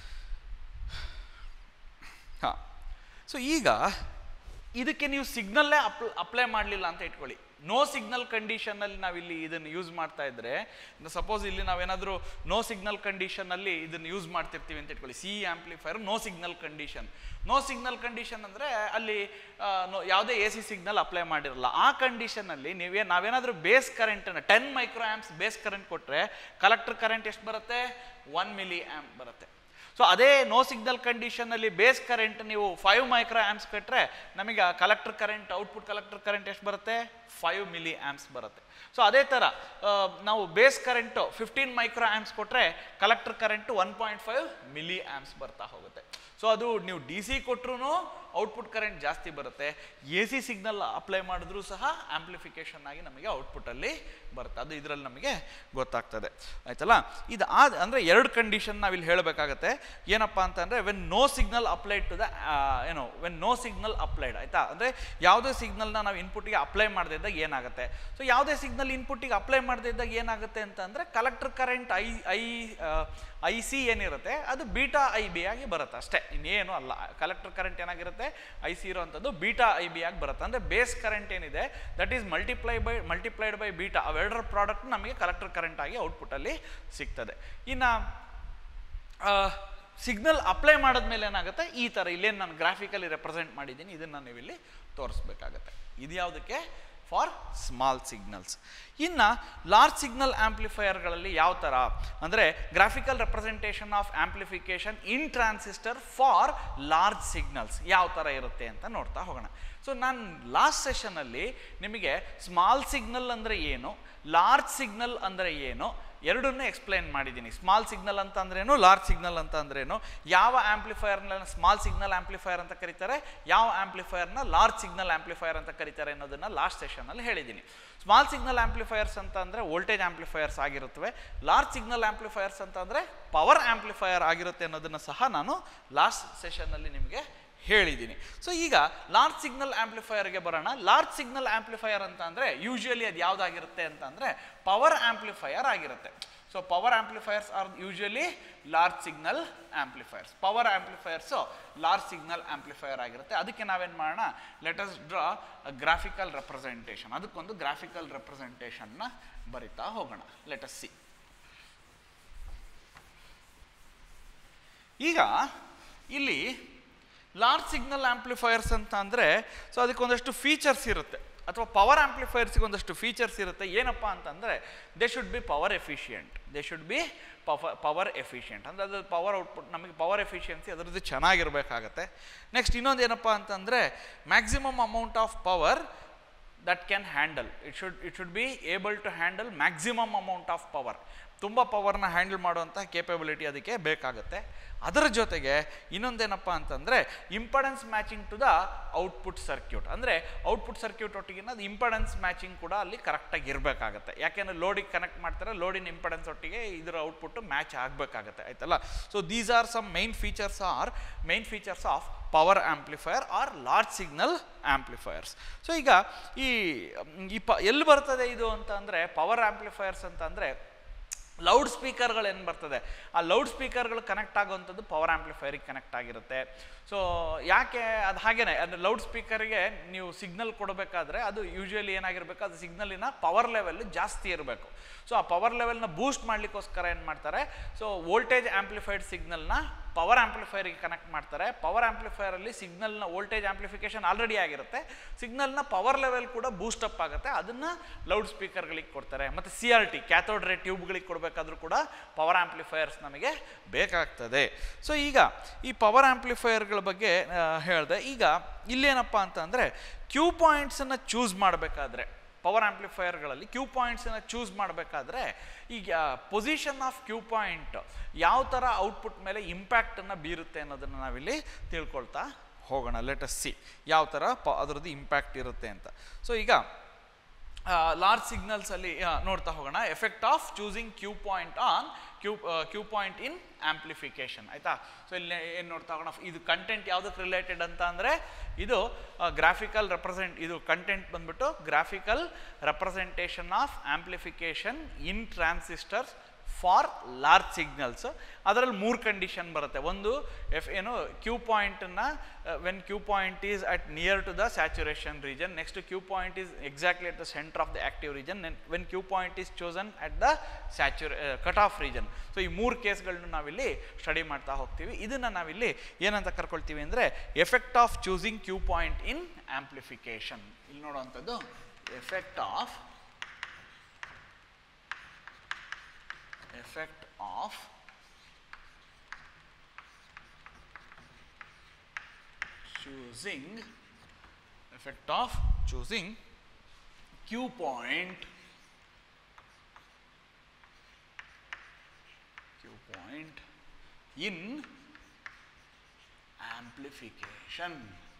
ಹಾಂ ಸೊ ಈಗ ಇದಕ್ಕೆ ನೀವು ಸಿಗ್ನಲ್ಲೇ ಅಪ್ ಅಪ್ಲೈ ಮಾಡಲಿಲ್ಲ ಅಂತ ಇಟ್ಕೊಳ್ಳಿ ನೋ ಸಿಗ್ನಲ್ ಕಂಡೀಷನಲ್ಲಿ ನಾವಿಲ್ಲಿ ಇದನ್ನು ಯೂಸ್ ಮಾಡ್ತಾ ಇದ್ರೆ ಸಪೋಸ್ ಇಲ್ಲಿ ನಾವೇನಾದರೂ ನೋ ಸಿಗ್ನಲ್ ಕಂಡೀಷನಲ್ಲಿ ಇದನ್ನು ಯೂಸ್ ಮಾಡ್ತಿರ್ತೀವಿ ಅಂತ ಇಟ್ಕೊಳ್ಳಿ C amplifier no signal condition no signal condition ಅಂದರೆ ಅಲ್ಲಿ ಆ, no- ಯಾವುದೇ ಎ ಸಿ ಸಿಗ್ನಲ್ ಅಪ್ಲೈ ಮಾಡಿರಲ್ಲ ಆ ಕಂಡೀಷನಲ್ಲಿ ನೀವೇ ನಾವೇನಾದರೂ ಬೇಸ್ ಕರೆಂಟನ್ನು ten micro amps base current ಕೊಟ್ಟರೆ ಕಲೆಕ್ಟರ್ ಕರೆಂಟ್ ಎಷ್ಟು ಬರುತ್ತೆ ಒನ್ ಮಿಲಿ ಆ್ಯಮ್ ಬರುತ್ತೆ ಸೊ ಅದೇ ನೋ ಸಿಗ್ನಲ್ ಕಂಡೀಷನಲ್ಲಿ ಬೇಸ್ ಕರೆಂಟ್ ನೀವು ಫೈವ್ ಮೈಕ್ರೋ ಆ್ಯಮ್ಸ್ ಕಟ್ಟರೆ ನಮಗೆ collector current output collector current ಎಷ್ಟು ಬರುತ್ತೆ ಫೈವ್ ಮಿಲಿ ಆ್ಯಮ್ಸ್ ಬರುತ್ತೆ ಸೊ ಅದೇ ಥರ ಆ, ನಾವು base current fifteen micro amps ಕೊಟ್ಟರೆ collector current one point five milli amps ಬರ್ತಾ ಹೋಗುತ್ತೆ ಸೊ ಅದು ನೀವು ಡಿ ಸಿ ಕೊಟ್ಟರು ಔಟ್ಪುಟ್ ಕರೆಂಟ್ ಜಾಸ್ತಿ ಬರುತ್ತೆ ಎ ಸಿ ಸಿಗ್ನಲ್ ಅಪ್ಲೈ ಮಾಡಿದ್ರೂ ಸಹ ಆಂಪ್ಲಿಫಿಕೇಶನ್ ಆಗಿ ನಮಗೆ ಔಟ್ಪುಟ್ಟಲ್ಲಿ ಬರುತ್ತೆ ಅದು ಇದರಲ್ಲಿ ನಮಗೆ ಗೊತ್ತಾಗ್ತದೆ ಆಯ್ತಲ್ಲ ಇದು ಆದ ಅಂದರೆ ಎರಡು ಕಂಡೀಷನ್ ನಾವಿಲ್ಲಿ ಹೇಳಬೇಕಾಗತ್ತೆ ಏನಪ್ಪ ಅಂತಂದರೆ when no signal applied to the ಏನು ವೆನ್ ನೋ ಸಿಗ್ನಲ್ ಅಪ್ಲೈಡ್ ಆಯಿತಾ ಅಂದರೆ ಯಾವುದೇ ಸಿಗ್ನಲ್ನ ನಾವು ಇನ್ಪುಟ್ಗೆ ಅಪ್ಲೈ ಮಾಡದೇ ಇದ್ದಾಗ ಏನಾಗುತ್ತೆ ಸೊ ಯಾವುದೇ ಸಿಗ್ನಲ್ ಇನ್ಪುಟ್ಟಿಗೆ ಅಪ್ಲೈ ಮಾಡದೇ ಇದ್ದಾಗ ಏನಾಗುತ್ತೆ ಅಂತಂದರೆ collector current I I I C ಏನಿರುತ್ತೆ ಅದು ಬೀಟಾ ಐ ಬಿ ಆಗಿ ಬರುತ್ತೆ ಅಷ್ಟೇ ಇನ್ನೇನು ಅಲ್ಲ ಕಲೆಕ್ಟರ್ ಕರೆಂಟ್ ಏನಾಗಿರುತ್ತೆ ಐ ಸಿ ಇರೋವಂಥದ್ದು ಬೀಟಾ ಐ ಬಿ ಆಗಿ ಬರುತ್ತೆ ಅಂದರೆ ಬೇಸ್ ಕರೆಂಟ್ ಏನಿದೆ that is multiply by multiplied by beta ಅವೆರಡರ ಪ್ರಾಡಕ್ಟ್ ನಮಗೆ ಕಲೆಕ್ಟರ್ ಕರೆಂಟ್ ಆಗಿ ಔಟ್ಪುಟ್ಟಲ್ಲಿ ಸಿಗ್ತದೆ ಇನ್ನು ಸಿಗ್ನಲ್ ಅಪ್ಲೈ ಮಾಡಿದ್ಮೇಲೆ ಏನಾಗುತ್ತೆ ಈ ಥರ ಇಲ್ಲೇನು ನಾನು ಗ್ರಾಫಿಕಲಿ ರೆಪ್ರೆಸೆಂಟ್ ಮಾಡಿದ್ದೀನಿ ಇದನ್ನು ನೀವು ಇಲ್ಲಿ ತೋರಿಸ್ಬೇಕಾಗತ್ತೆ ಇದು ಯಾವುದಕ್ಕೆ ಫಾರ್ ಸ್ಮಾಲ್ ಸಿಗ್ನಲ್ಸ್ ಇನ್ನು ಲಾರ್ಜ್ ಸಿಗ್ನಲ್ ಆಂಪ್ಲಿಫೈಯರ್ಗಳಲ್ಲಿ ಯಾವ ಥರ ಅಂದರೆ graphical representation of amplification in transistor for large signals ಯಾವ ಥರ ಇರುತ್ತೆ ಅಂತ ನೋಡ್ತಾ ಹೋಗೋಣ ಸೊ ನಾನು ಲಾಸ್ಟ್ ಸೆಷನಲ್ಲಿ ನಿಮಗೆ ಸ್ಮಾಲ್ ಸಿಗ್ನಲ್ ಅಂದರೆ ಏನು ಲಾರ್ಜ್ ಸಿಗ್ನಲ್ ಅಂದರೆ ಏನು ಎರಡನ್ನೂ ಎಕ್ಸ್ಪ್ಲೈನ್ ಮಾಡಿದ್ದೀನಿ ಸ್ಮಾಲ್ ಸಿಗ್ನಲ್ ಅಂತ ಅಂದ್ರೇನು ಲಾರ್ಜ್ ಸಿಗ್ನಲ್ ಅಂತ ಅಂದ್ರೇನು ಯಾವ ಆಂಪ್ಲಿಫೈಯರ್ನ ಸ್ಮಾಲ್ ಸಿಗ್ನಲ್ ಆಂಪ್ಲಿಫೈಯರ್ ಅಂತ ಕರೀತಾರೆ ಯಾವ ಆಂಪ್ಲಿಫೈಯರ್ನ ಲಾರ್ಜ್ ಸಿಗ್ನಲ್ ಆಂಪ್ಲಿಫೈಯರ್ ಅಂತ ಕರೀತಾರೆ ಅನ್ನೋದನ್ನ ಲಾಸ್ಟ್ ಸೆಷನಲ್ಲಿ ಹೇಳಿದ್ದೀನಿ ಸ್ಮಾಲ್ ಸಿಗ್ನಲ್ ಆಂಪ್ಲಿಫೈಯರ್ಸ್ ಅಂತ ಅಂದರೆ ವೋಲ್ಟೇಜ್ ಆಂಪ್ಲಿಫೈಯರ್ಸ್ ಆಗಿರುತ್ತವೆ ಲಾರ್ಜ್ ಸಿಗ್ನಲ್ ಆಂಪ್ಲಿಫೈಯರ್ಸ್ ಅಂತ ಅಂದರೆ ಪವರ್ ಆಂಪ್ಲಿಫೈಯರ್ ಆಗಿರುತ್ತೆ ಅನ್ನೋದನ್ನು ಸಹ ನಾನು ಲಾಸ್ಟ್ ಸೆಷನ್ನಲ್ಲಿ ನಿಮಗೆ ಹೇಳಿದ್ದೀನಿ ಸೊ ಈಗ ಲಾರ್ಜ್ ಸಿಗ್ನಲ್ ಆಂಪ್ಲಿಫೈಯರ್ಗೆ ಬರೋಣ ಲಾರ್ಜ್ ಸಿಗ್ನಲ್ ಆಂಪ್ಲಿಫೈಯರ್ ಅಂತ ಅಂದರೆ ಯೂಶುವಲಿ ಅದು ಯಾವುದಾಗಿರುತ್ತೆ ಅಂತ ಅಂದರೆ ಪವರ್ ಆಂಪ್ಲಿಫೈಯರ್ ಆಗಿರುತ್ತೆ so power amplifiers are usually large signal amplifiers power amplifiers large signal amplifier ಆಗಿರುತ್ತೆ ಅದಕ್ಕೆ ನಾವೇನು ಮಾಡೋಣ ಲೆಟಸ್ ಡ್ರಾ ಗ್ರಾಫಿಕಲ್ ರೆಪ್ರೆಸೆಂಟೇಷನ್ ಅದಕ್ಕೊಂದು ಗ್ರಾಫಿಕಲ್ ರೆಪ್ರೆಸೆಂಟೇಷನ್ನ ಬರಿತಾ ಹೋಗೋಣ ಲೆಟಸ್ ಸಿ ಈಗ ಇಲ್ಲಿ ಲಾರ್ಜ್ ಸಿಗ್ನಲ್ ಆಂಪ್ಲಿಫೈಯರ್ಸ್ ಅಂತ ಅಂದರೆ ಸೊ ಅದಕ್ಕೊಂದಷ್ಟು ಫೀಚರ್ಸ್ ಇರುತ್ತೆ ಅಥವಾ ಪವರ್ ಆಂಪ್ಲಿಫೈಯರ್ಸ್ಗೆ ಒಂದಷ್ಟು ಫೀಚರ್ಸ್ ಇರುತ್ತೆ ಏನಪ್ಪ ಅಂತಂದರೆ they should be power efficient they should be power efficient ಅಂದರೆ ಅದು ಪವರ್ ಔಟ್ಪುಟ್ ನಮಗೆ ಪವರ್ ಎಫಿಷಿಯನ್ಸಿ ಅದರದ್ದು ಚೆನ್ನಾಗಿರಬೇಕಾಗತ್ತೆ ನೆಕ್ಸ್ಟ್ ಇನ್ನೊಂದು ಏನಪ್ಪ ಅಂತಂದರೆ maximum amount of power that can handle it should it should be able to handle maximum amount of power ತುಂಬ ಪವರ್ನ ಹ್ಯಾಂಡಲ್ ಮಾಡುವಂಥ ಕೇಪಬಿಲಿಟಿ ಅದಕ್ಕೆ ಬೇಕಾಗುತ್ತೆ ಅದರ ಜೊತೆಗೆ ಇನ್ನೊಂದೇನಪ್ಪ ಅಂತಂದರೆ impedance matching to the output circuit ಅಂದರೆ ಔಟ್ಪುಟ್ ಸರ್ಕ್ಯೂಟ್ ಒಟ್ಟಿಗಿನ ಅದು ಇಂಪಡೆನ್ಸ್ ಮ್ಯಾಚಿಂಗ್ ಕೂಡ ಅಲ್ಲಿ ಕರೆಕ್ಟಾಗಿ ಇರಬೇಕಾಗತ್ತೆ ಯಾಕೆಂದರೆ ಲೋಡಿಗೆ ಕನೆಕ್ಟ್ ಮಾಡ್ತಾರೆ ಲೋಡಿನ ಇಂಪಡೆನ್ಸ್ ಒಟ್ಟಿಗೆ ಇದರ ಔಟ್ಪುಟ್ ಮ್ಯಾಚ್ ಆಗಬೇಕಾಗತ್ತೆ ಆಯ್ತಲ್ಲ so these are some main features are main features of power amplifier are large signal amplifiers so ಈಗ ಈ ಈ ಪ ಎಲ್ಲಿ ಬರ್ತದೆ ಇದು ಅಂತ ಅಂದರೆ ಪವರ್ ಆಂಪ್ಲಿಫೈಯರ್ಸ್ ಅಂತ ಅಂದರೆ ಲೌಡ್ ಸ್ಪೀಕರ್ಗಳು ಏನು ಬರ್ತದೆ ಆ ಲೌಡ್ ಸ್ಪೀಕರ್ಗಳು ಕನೆಕ್ಟ್ ಆಗುವಂಥದ್ದು ಪವರ್ ಆಂಪ್ಲಿಫೈರಿಗೆ ಕನೆಕ್ಟ್ ಆಗಿರುತ್ತೆ ಸೊ ಯಾಕೆ ಅದು ಹಾಗೇನೆ ಅಂದರೆ ಲೌಡ್ ಸ್ಪೀಕರಿಗೆ ನೀವು ಸಿಗ್ನಲ್ ಕೊಡಬೇಕಾದ್ರೆ ಅದು ಯೂಶ್ವಲಿ ಏನಾಗಿರಬೇಕು ಅದು ಸಿಗ್ನಲಿನ ಪವರ್ ಲೆವೆಲ್ ಜಾಸ್ತಿ ಇರಬೇಕು ಸೊ ಆ ಪವರ್ ಲೆವೆಲ್ನ ಬೂಸ್ಟ್ ಮಾಡಲಿಕ್ಕೋಸ್ಕರ ಏನು ಮಾಡ್ತಾರೆ ಸೊ ವೋಲ್ಟೇಜ್ ಆಂಪ್ಲಿಫೈಡ್ ಸಿಗ್ನಲ್ನ ಪವರ್ ಆಂಪ್ಲಿಫೈರಿಗೆ ಕನೆಕ್ಟ್ ಮಾಡ್ತಾರೆ ಪವರ್ ಆಂಪ್ಲಿಫೈರಲ್ಲಿ ಸಿಗ್ನಲ್ನ ವೋಲ್ಟೇಜ್ ಆಂಪ್ಲಿಫಿಕೇಶನ್ ಆಲ್ರೆಡಿ ಆಗಿರುತ್ತೆ ಸಿಗ್ನಲ್ನ ಪವರ್ ಲೆವೆಲ್ ಕೂಡ ಬೂಸ್ಟ್ ಅಪ್ ಆಗುತ್ತೆ ಅದನ್ನು ಲೌಡ್ ಸ್ಪೀಕರ್ಗಳಿಗೆ ಕೊಡ್ತಾರೆ ಮತ್ತು ಸಿ ಆರ್ ಟಿ ಕ್ಯಾಥೋಡ್ ರೇ ಟ್ಯೂಬ್ಗಳಿಗೆ ಕೊಡಬೇಕಾದ್ರೂ ಕೂಡ ಪವರ್ ಆಂಪ್ಲಿಫೈಯರ್ಸ್ ನಮಗೆ ಬೇಕಾಗ್ತದೆ ಸೊ ಈಗ ಈ ಪವರ್ ಆಂಪ್ಲಿಫೈಯರ್ಗಳ ಬಗ್ಗೆ ಹೇಳಿದೆ ಈಗ ಇಲ್ಲೇನಪ್ಪ ಅಂತಂದರೆ ಕ್ಯೂ ಪಾಯಿಂಟ್ಸನ್ನು ಚೂಸ್ ಮಾಡಬೇಕಾದ್ರೆ ಪವರ್ ಆಂಪ್ಲಿಫೈಯರ್ಗಳಲ್ಲಿ ಕ್ಯೂ ಪಾಯಿಂಟ್ಸನ್ನು ಚೂಸ್ ಮಾಡಬೇಕಾದ್ರೆ ಈಗ ಪೊಸಿಷನ್ ಆಫ್ ಕ್ಯೂ ಪಾಯಿಂಟ್ ಯಾವ ಥರ ಔಟ್ಪುಟ್ ಮೇಲೆ ಇಂಪ್ಯಾಕ್ಟನ್ನು ಬೀರುತ್ತೆ ಅನ್ನೋದನ್ನು ನಾವಿಲ್ಲಿ ತಿಳ್ಕೊಳ್ತಾ ಹೋಗೋಣ ಲೆಟಸ್ ಸಿ ಯಾವ ಥರ ಪ ಅದರದ್ದು ಇಂಪ್ಯಾಕ್ಟ್ ಇರುತ್ತೆ ಅಂತ ಸೊ ಈಗ ಲಾರ್ಜ್ ಸಿಗ್ನಲ್ಸಲ್ಲಿ ನೋಡ್ತಾ ಹೋಗೋಣ effect of choosing Q point on Q Q point in amplification ಆಯಿತಾ ಸೊ ಇಲ್ಲಿ ಏನು ನೋಡ್ತಾ ಹೋಗೋಣ ಇದು ಕಂಟೆಂಟ್ ಯಾವುದಕ್ಕೆ ರಿಲೇಟೆಡ್ ಅಂತ ಅಂದರೆ ಇದು ಗ್ರಾಫಿಕಲ್ ರೆಪ್ರೆಸೆಂಟ್ ಇದು ಕಂಟೆಂಟ್ ಬಂದ್ಬಿಟ್ಟು graphical representation of amplification in transistors for large signals ಅದರಲ್ಲಿ ಮೂರು ಕಂಡೀಷನ್ ಬರುತ್ತೆ ಒಂದು ಎಫ್ ಏನು ಕ್ಯೂ ಪಾಯಿಂಟನ್ನು when Q point is at near to the saturation region next Q point is exactly at the centre of the active region when Q point is chosen at the ಸ್ಯಾಚುರೇ cut off region so ಈ ಮೂರು ಕೇಸ್ಗಳನ್ನ ನಾವಿಲ್ಲಿ study ಮಾಡ್ತಾ ಹೋಗ್ತೀವಿ ಇದನ್ನು ನಾವಿಲ್ಲಿ ಏನಂತ ಕರ್ಕೊಳ್ತೀವಿ ಅಂದರೆ effect of choosing Q point in amplification ಇಲ್ಲಿ ನೋಡುವಂಥದ್ದು effect of effect of choosing effect of choosing Q point Q point in amplification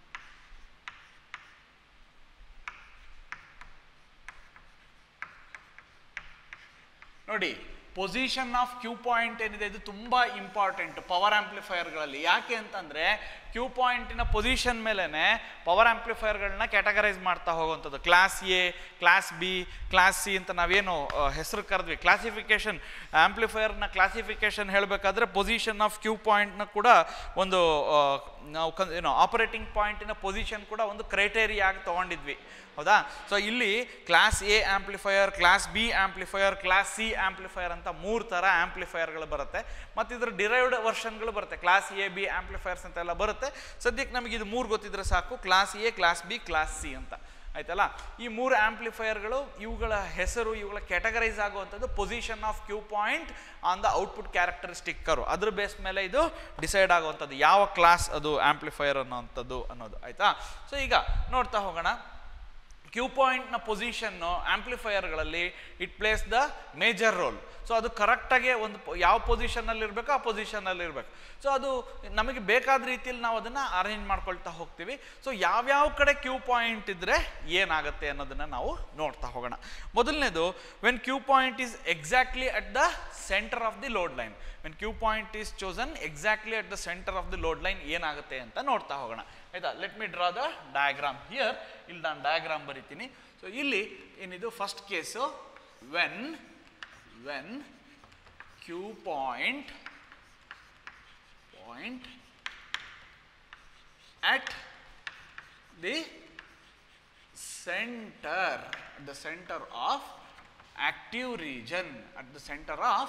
ನೋಡಿ ಪೊಸಿಷನ್ ಆಫ್ ಕ್ಯೂ ಪಾಯಿಂಟ್ ಏನಿದೆ ಇದು ತುಂಬ ಇಂಪಾರ್ಟೆಂಟ್ ಪವರ್ ಆಂಪ್ಲಿಫೈಯರ್ಗಳಲ್ಲಿ ಯಾಕೆ ಅಂತಂದರೆ ಕ್ಯೂ ಪಾಯಿಂಟಿನ ಪೊಸಿಷನ್ ಮೇಲೇ ಪವರ್ ಆಂಪ್ಲಿಫೈಯರ್ಗಳನ್ನ ಕ್ಯಾಟಗರೈಸ್ ಮಾಡ್ತಾ ಹೋಗುವಂಥದ್ದು class A class B class C ಅಂತ ನಾವೇನು ಹೆಸರು ಕರೆದ್ವಿ ಕ್ಲಾಸಿಫಿಕೇಶನ್ ಆಂಪ್ಲಿಫೈಯರ್ನ ಕ್ಲಾಸಿಫಿಕೇಶನ್ ಹೇಳಬೇಕಾದ್ರೆ ಪೊಸಿಷನ್ ಆಫ್ ಕ್ಯೂ ಪಾಯಿಂಟ್ನ ಕೂಡ ಒಂದು ಆ, ನಾವು ಕ ಏನು ಆಪರೇಟಿಂಗ್ ಪಾಯಿಂಟಿನ ಪೊಸಿಷನ್ ಕೂಡ ಒಂದು ಕ್ರೈಟೇರಿಯಾ ಆಗಿ ತೊಗೊಂಡಿದ್ವಿ ಹೌದಾ ಸೊ ಇಲ್ಲಿ class A amplifier class B amplifier class C amplifier ಅಂತ ಮೂರು ಥರ ಆಂಪ್ಲಿಫೈಯರ್ಗಳು ಬರುತ್ತೆ ಮತ್ತು ಇದ್ರ ಡಿರೈವ್ಡ್ ವರ್ಷನ್ಗಳು ಬರುತ್ತೆ ಕ್ಲಾಸ್ ಎ ಬಿ ಆಂಪ್ಲಿಫೈಯರ್ಸ್ ಅಂತೆಲ್ಲ ಬರುತ್ತೆ ಸದ್ಯಕ್ಕೆ ನಮಗೆ ಇದು ಮೂರು ಗೊತ್ತಿದ್ರೆ ಸಾಕು class A class B class C ಅಂತ ಆಯ್ತಲ್ಲ ಈ ಮೂರು ಆಂಪ್ಲಿಫೈಯರ್ಗಳು ಇವುಗಳ ಹೆಸರು ಇವುಗಳ ಕ್ಯಾಟಗರೈಸ್ ಆಗುವಂಥದ್ದು position of Q point on the output characteristic curve ಅದ್ರ ಬೇಸ್ ಮೇಲೆ ಇದು ಡಿಸೈಡ್ ಆಗುವಂಥದ್ದು ಯಾವ ಕ್ಲಾಸ್ ಅದು ಆಂಪ್ಲಿಫೈಯರ್ ಅನ್ನೋವಂಥದ್ದು ಅನ್ನೋದು ಆಯಿತಾ ಸೊ ಈಗ ನೋಡ್ತಾ ಹೋಗೋಣ ಕ್ಯೂ ಪಾಯಿಂಟ್ನ ಪೊಸಿಷನ್ನು ಆಂಪ್ಲಿಫೈಯರ್ಗಳಲ್ಲಿ it plays the major role so ಅದು ಕರೆಕ್ಟಾಗಿ ಒಂದು ಪೊ- ಯಾವ ಪೊಸಿಷನಲ್ಲಿ ಇರಬೇಕು ಆ ಪೊಸಿಷನಲ್ಲಿ ಇರಬೇಕು ಸೊ ಅದು ನಮಗೆ ಬೇಕಾದ ರೀತಿಯಲ್ಲಿ ನಾವು ಅದನ್ನು ಅರೇಂಜ್ ಮಾಡ್ಕೊಳ್ತಾ ಹೋಗ್ತೀವಿ ಸೊ ಯಾವ್ಯಾವ ಕಡೆ ಕ್ಯೂ ಪಾಯಿಂಟ್ ಇದ್ದರೆ ಏನಾಗುತ್ತೆ ಅನ್ನೋದನ್ನು ನಾವು ನೋಡ್ತಾ ಹೋಗೋಣ ಮೊದಲನೇದು when Q point is exactly at the centre of the load line when Q point is chosen exactly at the centre of the load line ಏನಾಗುತ್ತೆ ಅಂತ ನೋಡ್ತಾ ಹೋಗೋಣ ಆಯ್ತಾ let me draw the diagram here ಇಲ್ಲಿ ನಾನು diagram ಬರಿತೀನಿ so ಇಲ್ಲಿ ಏನಿದು first case when when Q point point at the center at the center of active region at the center of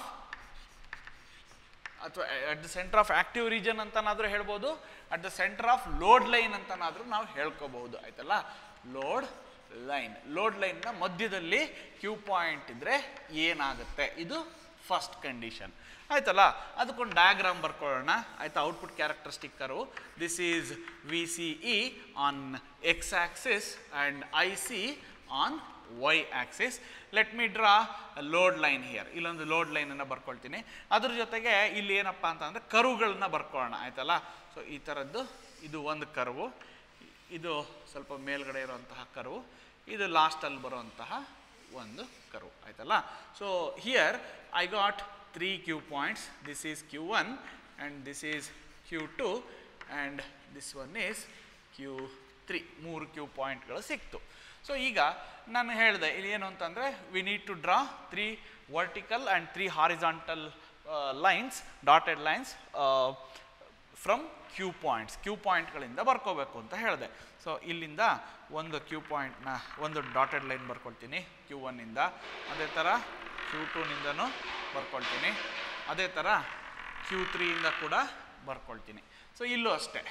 ಅಥವಾ at the centre of active region ಅಂತನಾದ್ರೂ ಹೇಳ್ಬೋದು at the centre of load line ಅಂತನಾದ್ರೂ ನಾವು ಹೇಳ್ಕೋಬಹುದು ಆಯ್ತಲ್ಲ load line load ಲೈನ್ನ ಮಧ್ಯದಲ್ಲಿ Q point ಇದ್ರೆ ಏನಾಗುತ್ತೆ ಇದು ಫಸ್ಟ್ ಕಂಡೀಷನ್ ಆಯ್ತಲ್ಲ ಅದಕ್ಕೊಂದು ಡಯಾಗ್ರಾಮ್ ಬರ್ಕೊಳ್ಳೋಣ ಆಯ್ತಾ output characteristic curve this is V C E on X axis and I C on Y axis let me draw load line here ಇಲ್ಲೊಂದು ಲೋಡ್ ಲೈನನ್ನು ಬರ್ಕೊಳ್ತೀನಿ ಅದ್ರ ಜೊತೆಗೆ ಇಲ್ಲಿ ಏನಪ್ಪ ಅಂತಂದರೆ ಕರುಗಳನ್ನ ಬರ್ಕೊಳ್ಳೋಣ ಆಯ್ತಲ್ಲ ಸೊ ಈ ಥರದ್ದು ಇದು ಒಂದು ಕರುವು ಇದು ಸ್ವಲ್ಪ ಮೇಲ್ಗಡೆ ಇರುವಂತಹ ಕರು ಇದು ಲಾಸ್ಟಲ್ಲಿ ಬರುವಂತಹ ಒಂದು ಕರು ಆಯ್ತಲ್ಲ so here I got three Q points this is Q one and this is Q two and this one is Q three ಮೂರು ಕ್ಯೂ ಪಾಯಿಂಟ್ಗಳು ಸಿಕ್ತು ಸೊ ಈಗ ನಾನು ಹೇಳಿದೆ ಇಲ್ಲಿ ಏನು ಅಂತಂದರೆ we need to draw three vertical and three horizontal lines dotted lines from Q points Q ಪಾಯಿಂಟ್ಗಳಿಂದ ಬರ್ಕೋಬೇಕು ಅಂತ ಹೇಳಿದೆ ಸೊ ಇಲ್ಲಿಂದ ಒಂದು ಕ್ಯೂ ಪಾಯಿಂಟ್ನ ಒಂದು ಡಾಟೆಡ್ ಲೈನ್ ಬರ್ಕೊಳ್ತೀನಿ ಕ್ಯೂ ಒನ್ನಿಂದ ಅದೇ ಥರ ಕ್ಯೂ ಟೂನಿಂದನೂ ಬರ್ಕೊಳ್ತೀನಿ ಅದೇ ಥರ ಕ್ಯೂ ತ್ರೀಯಿಂದ ಕೂಡ ಬರ್ಕೊಳ್ತೀನಿ ಸೊ ಇಲ್ಲೂ ಅಷ್ಟೇ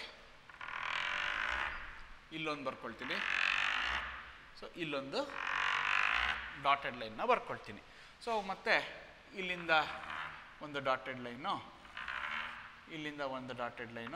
ಇಲ್ಲೊಂದು ಬರ್ಕೊಳ್ತೀನಿ ಸೊ ಇಲ್ಲೊಂದು ಡಾಟೆಡ್ ಲೈನ್ನ ಬರ್ಕೊಳ್ತೀನಿ ಸೊ ಮತ್ತೆ ಇಲ್ಲಿಂದ ಒಂದು ಡಾಟೆಡ್ ಲೈನು ಇಲ್ಲಿಂದ ಒಂದು ಡಾಟೆಡ್ ಲೈನು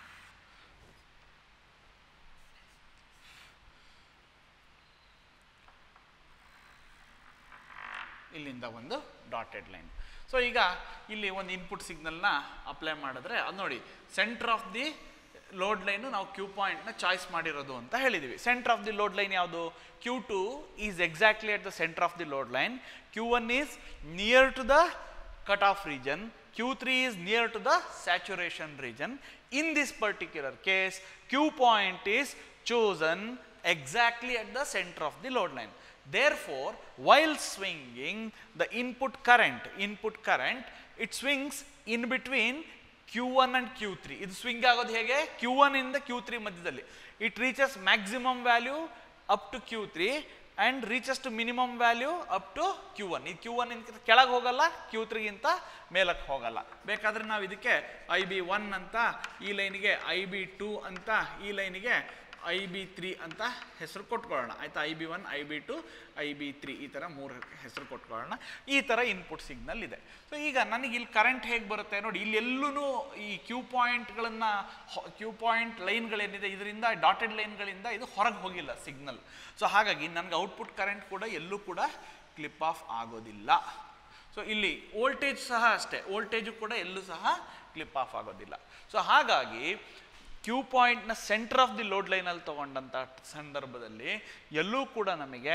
ಇಲ್ಲಿಂದ ಒಂದು ಡಾಟೆಡ್ ಲೈನ್ ಸೊ ಈಗ ಇಲ್ಲಿ ಒಂದು ಇನ್ಪುಟ್ ಸಿಗ್ನಲ್ನ ಅಪ್ಲೈ ಮಾಡಿದ್ರೆ ಅದು ನೋಡಿ centre of the load line ನಾವು ಕ್ಯೂ ಪಾಯಿಂಟ್ನ ಚಾಯ್ಸ್ ಮಾಡಿರೋದು ಅಂತ ಹೇಳಿದ್ದೀವಿ centre of the load line ಯಾವುದು Q two is exactly at the centre of the load line Q one is near to the cut off region q3 is near to the saturation region in this particular case q point is chosen exactly at the center of the load line therefore while swinging the input current input current it swings in between q1 and q3 ಇದು swing ಆಗೋದು ಹೇಗೆ q1 ಇಂದ q3 ಮಧ್ಯದಲ್ಲಿ it reaches maximum value up to Q three and reaches to minimum value up to Q one ಈ Q one ಕೆಳಗೆ ಹೋಗಲ್ಲ Q ತ್ರೀಗಿಂತ ಮೇಲಕ್ಕೆ ಹೋಗಲ್ಲ ಬೇಕಾದ್ರೆ ನಾವು ಇದಕ್ಕೆ ಐ ಬಿ ಒನ್ ಅಂತ ಈ ಲೈನಿಗೆ ಐ ಬಿ ಟೂ ಅಂತ ಈ ಲೈನಿಗೆ ಐ ಬಿ ತ್ರೀ ಅಂತ ಹೆಸರು ಕೊಟ್ಕೊಳ್ಳೋಣ ಆಯ್ತಾ I B one I B two I B three ಈ ಥರ ಮೂರು ಹೆಸರು ಕೊಟ್ಕೊಳ್ಳೋಣ ಈ ಥರ ಇನ್ಪುಟ್ ಸಿಗ್ನಲ್ ಇದೆ ಸೊ ಈಗ ನನಗೆ ಇಲ್ಲಿ ಕರೆಂಟ್ ಹೇಗೆ ಬರುತ್ತೆ ನೋಡಿ ಇಲ್ಲಿ ಎಲ್ಲೂ ಈ ಕ್ಯೂ ಪಾಯಿಂಟ್ಗಳನ್ನು ಕ್ಯೂ ಪಾಯಿಂಟ್ ಲೈನ್ಗಳೇನಿದೆ ಇದರಿಂದ ಡಾಟೆಡ್ ಲೈನ್ಗಳಿಂದ ಇದು ಹೊರಗೆ ಹೋಗಿಲ್ಲ ಸಿಗ್ನಲ್ ಸೊ ಹಾಗಾಗಿ ನನಗೆ ಔಟ್ಪುಟ್ ಕರೆಂಟ್ ಕೂಡ ಎಲ್ಲೂ ಕೂಡ ಕ್ಲಿಪ್ ಆಫ್ ಆಗೋದಿಲ್ಲ ಸೊ ಇಲ್ಲಿ ವೋಲ್ಟೇಜ್ ಸಹ ಅಷ್ಟೇ ವೋಲ್ಟೇಜು ಕೂಡ ಎಲ್ಲೂ ಸಹ ಕ್ಲಿಪ್ ಆಫ್ ಆಗೋದಿಲ್ಲ ಸೊ ಹಾಗಾಗಿ ಕ್ಯೂ ಪಾಯಿಂಟ್ನ ಸೆಂಟರ್ ಆಫ್ ದಿ ಲೋಡ್ ಲೈನಲ್ಲಿ ತೊಗೊಂಡಂಥ ಸಂದರ್ಭದಲ್ಲಿ ಎಲ್ಲೂ ಕೂಡ ನಮಗೆ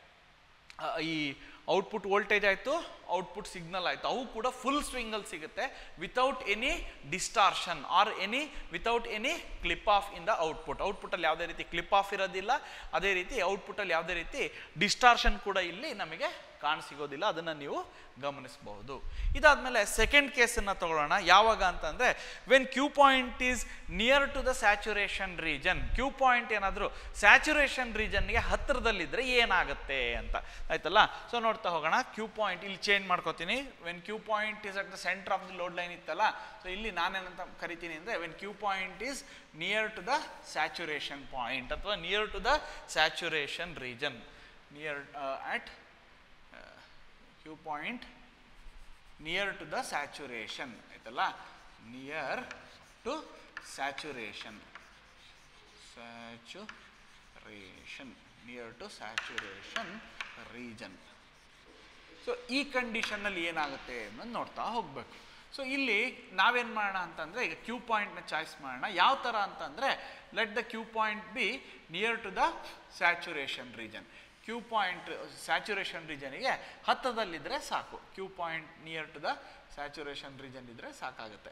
ಆ, ಈ ಔಟ್ಪುಟ್ ವೋಲ್ಟೇಜ್ ಆಯಿತು ಔಟ್ಪುಟ್ ಸಿಗ್ನಲ್ ಆಯಿತು ಅವು ಕೂಡ ಫುಲ್ ಸ್ವಿಂಗಲ್ಲಿ ಸಿಗುತ್ತೆ without any distortion or any without any clip off in the output ಔಟ್ಪುಟ್ಟಲ್ಲಿ ಯಾವುದೇ ರೀತಿ ಕ್ಲಿಪ್ ಆಫ್ ಇರೋದಿಲ್ಲ ಅದೇ ರೀತಿ ಔಟ್ಪುಟ್ಟಲ್ಲಿ ಯಾವುದೇ ರೀತಿ ಡಿಸ್ಟಾರ್ಷನ್ ಕೂಡ ಇಲ್ಲಿ ನಮಗೆ ಕಾಣಸಿಗೋದಿಲ್ಲ ಅದನ್ನು ನೀವು ಗಮನಿಸಬಹುದು ಇದಾದಮೇಲೆ ಸೆಕೆಂಡ್ ಕೇಸನ್ನು ತಗೊಳ್ಳೋಣ ಯಾವಾಗ ಅಂತಂದರೆ when Q point is near to the saturation region Q point ಏನಾದರೂ ಸ್ಯಾಚುರೇಷನ್ ರೀಜನ್ಗೆ ಹತ್ತಿರದಲ್ಲಿದ್ದರೆ ಏನಾಗುತ್ತೆ ಅಂತ ಆಯ್ತಲ್ಲ ಸೊ ನೋಡ್ತಾ ಹೋಗೋಣ ಕ್ಯೂ ಪಾಯಿಂಟ್ ಇಲ್ಲಿ ಚೇಂಜ್ ಮಾಡ್ಕೋತೀನಿ when Q point is at the centre of the load line ಇತ್ತಲ್ಲ ಸೊ ಇಲ್ಲಿ ನಾನೇನಂತ ಕರಿತೀನಿ ಅಂದರೆ when Q point is near to the saturation point ಅಥವಾ near to the saturation region near at Q point near to the saturation ಆಯ್ತಲ್ಲ near to saturation saturation near to saturation region so ಈ ಕಂಡೀಷನ್ನಲ್ಲಿ ಏನಾಗುತ್ತೆ ಅನ್ನೋದು ನೋಡ್ತಾ ಹೋಗಬೇಕು so ಇಲ್ಲಿ ನಾವೇನು ಮಾಡೋಣ ಅಂತಂದರೆ ಈಗ ಕ್ಯೂ ಪಾಯಿಂಟ್ನ ಚಾಯ್ಸ್ ಮಾಡೋಣ ಯಾವ ಥರ ಅಂತಂದರೆ let the Q point be near to the saturation region Q point saturation ರೀಜನಿಗೆ ಹತ್ತದಲ್ಲಿದ್ದರೆ ಸಾಕು Q point near to the saturation region ಇದ್ದರೆ ಸಾಕಾಗುತ್ತೆ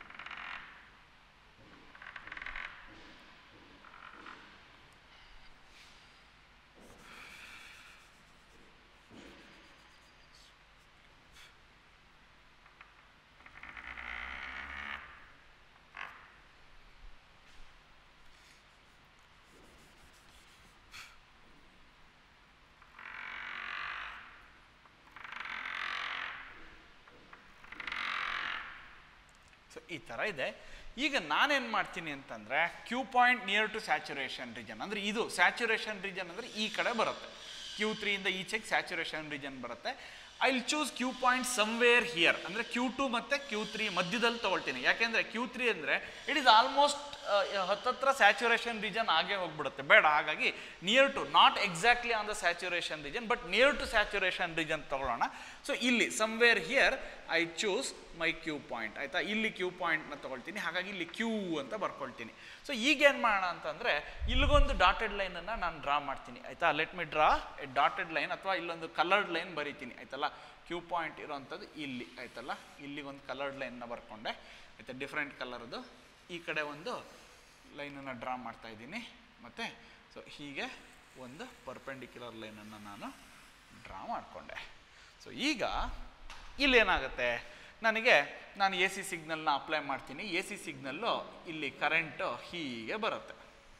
ಸೊ ಈ ಥರ ಇದೆ ಈಗ ನಾನೇನು ಮಾಡ್ತೀನಿ ಅಂತಂದರೆ Q point near to saturation region ಅಂದರೆ ಇದು ಸ್ಯಾಚುರೇಷನ್ ರೀಜನ್ ಅಂದರೆ ಈ ಕಡೆ ಬರುತ್ತೆ ಕ್ಯೂ ತ್ರೀಯಿಂದ ಈಚೆಗೆ ಸ್ಯಾಚುರೇಷನ್ ರೀಜನ್ ಬರುತ್ತೆ I will choose Q point somewhere here ಅಂದರೆ ಕ್ಯೂ ಟು ಮತ್ತು ಕ್ಯೂ ತ್ರೀ ಮಧ್ಯದಲ್ಲಿ ತೊಗೊಳ್ತೀನಿ ಯಾಕೆಂದರೆ ಕ್ಯೂ ತ್ರೀ ಅಂದರೆ ಇಟ್ ಈಸ್ ಆಲ್ಮೋಸ್ಟ್ ಹತ್ತತ್ರ ಸ್ಯಾಚುರೇಷನ್ ರೀಜನ್ ಆಗೇ ಹೋಗ್ಬಿಡುತ್ತೆ ಬೇಡ ಹಾಗಾಗಿ near to not exactly on the saturation region but near to saturation region ತಗೊಳ್ಳೋಣ ಸೊ ಇಲ್ಲಿ somewhere here I choose my Q point ಆಯಿತಾ ಇಲ್ಲಿ ಕ್ಯೂ ಪಾಯಿಂಟ್ನ ತೊಗೊಳ್ತೀನಿ ಹಾಗಾಗಿ ಇಲ್ಲಿ ಕ್ಯೂ ಅಂತ ಬರ್ಕೊಳ್ತೀನಿ ಸೊ ಈಗ ಏನು ಮಾಡೋಣ ಅಂತಂದರೆ ಇಲ್ಲಿಗೊಂದು ಡಾಟೆಡ್ ಲೈನನ್ನು ನಾನು ಡ್ರಾ ಮಾಡ್ತೀನಿ ಆಯಿತಾ let me draw a dotted line ಅಥವಾ ಇಲ್ಲೊಂದು ಕಲರ್ಡ್ ಲೈನ್ ಬರೀತೀನಿ ಆಯ್ತಲ್ಲ ಕ್ಯೂ ಪಾಯಿಂಟ್ ಇರೋವಂಥದ್ದು ಇಲ್ಲಿ ಆಯ್ತಲ್ಲ ಇಲ್ಲಿಗೊಂದು ಕಲರ್ಡ್ ಲೈನ್ನ ಬರ್ಕೊಂಡೆ ಆಯಿತಾ ಡಿಫ್ರೆಂಟ್ ಕಲರ್ದು ಈ ಕಡೆ ಒಂದು ಲೈನನ್ನು ಡ್ರಾ ಮಾಡ್ತಾ ಇದ್ದೀನಿ ಮತ್ತು ಸೊ ಹೀಗೆ ಒಂದು ಪರ್ಪೆಂಡಿಕ್ಯುಲರ್ ಲೈನನ್ನು ನಾನು ಡ್ರಾ ಮಾಡಿಕೊಂಡೆ ಸೊ ಈಗ ಇಲ್ಲೇನಾಗುತ್ತೆ ನನಗೆ ನಾನು ಎ ಸಿ ಸಿಗ್ನಲ್ನ ಅಪ್ಲೈ ಮಾಡ್ತೀನಿ ಎ ಸಿ ಸಿಗ್ನಲ್ಲು ಇಲ್ಲಿ ಕರೆಂಟು ಹೀಗೆ ಬರುತ್ತೆ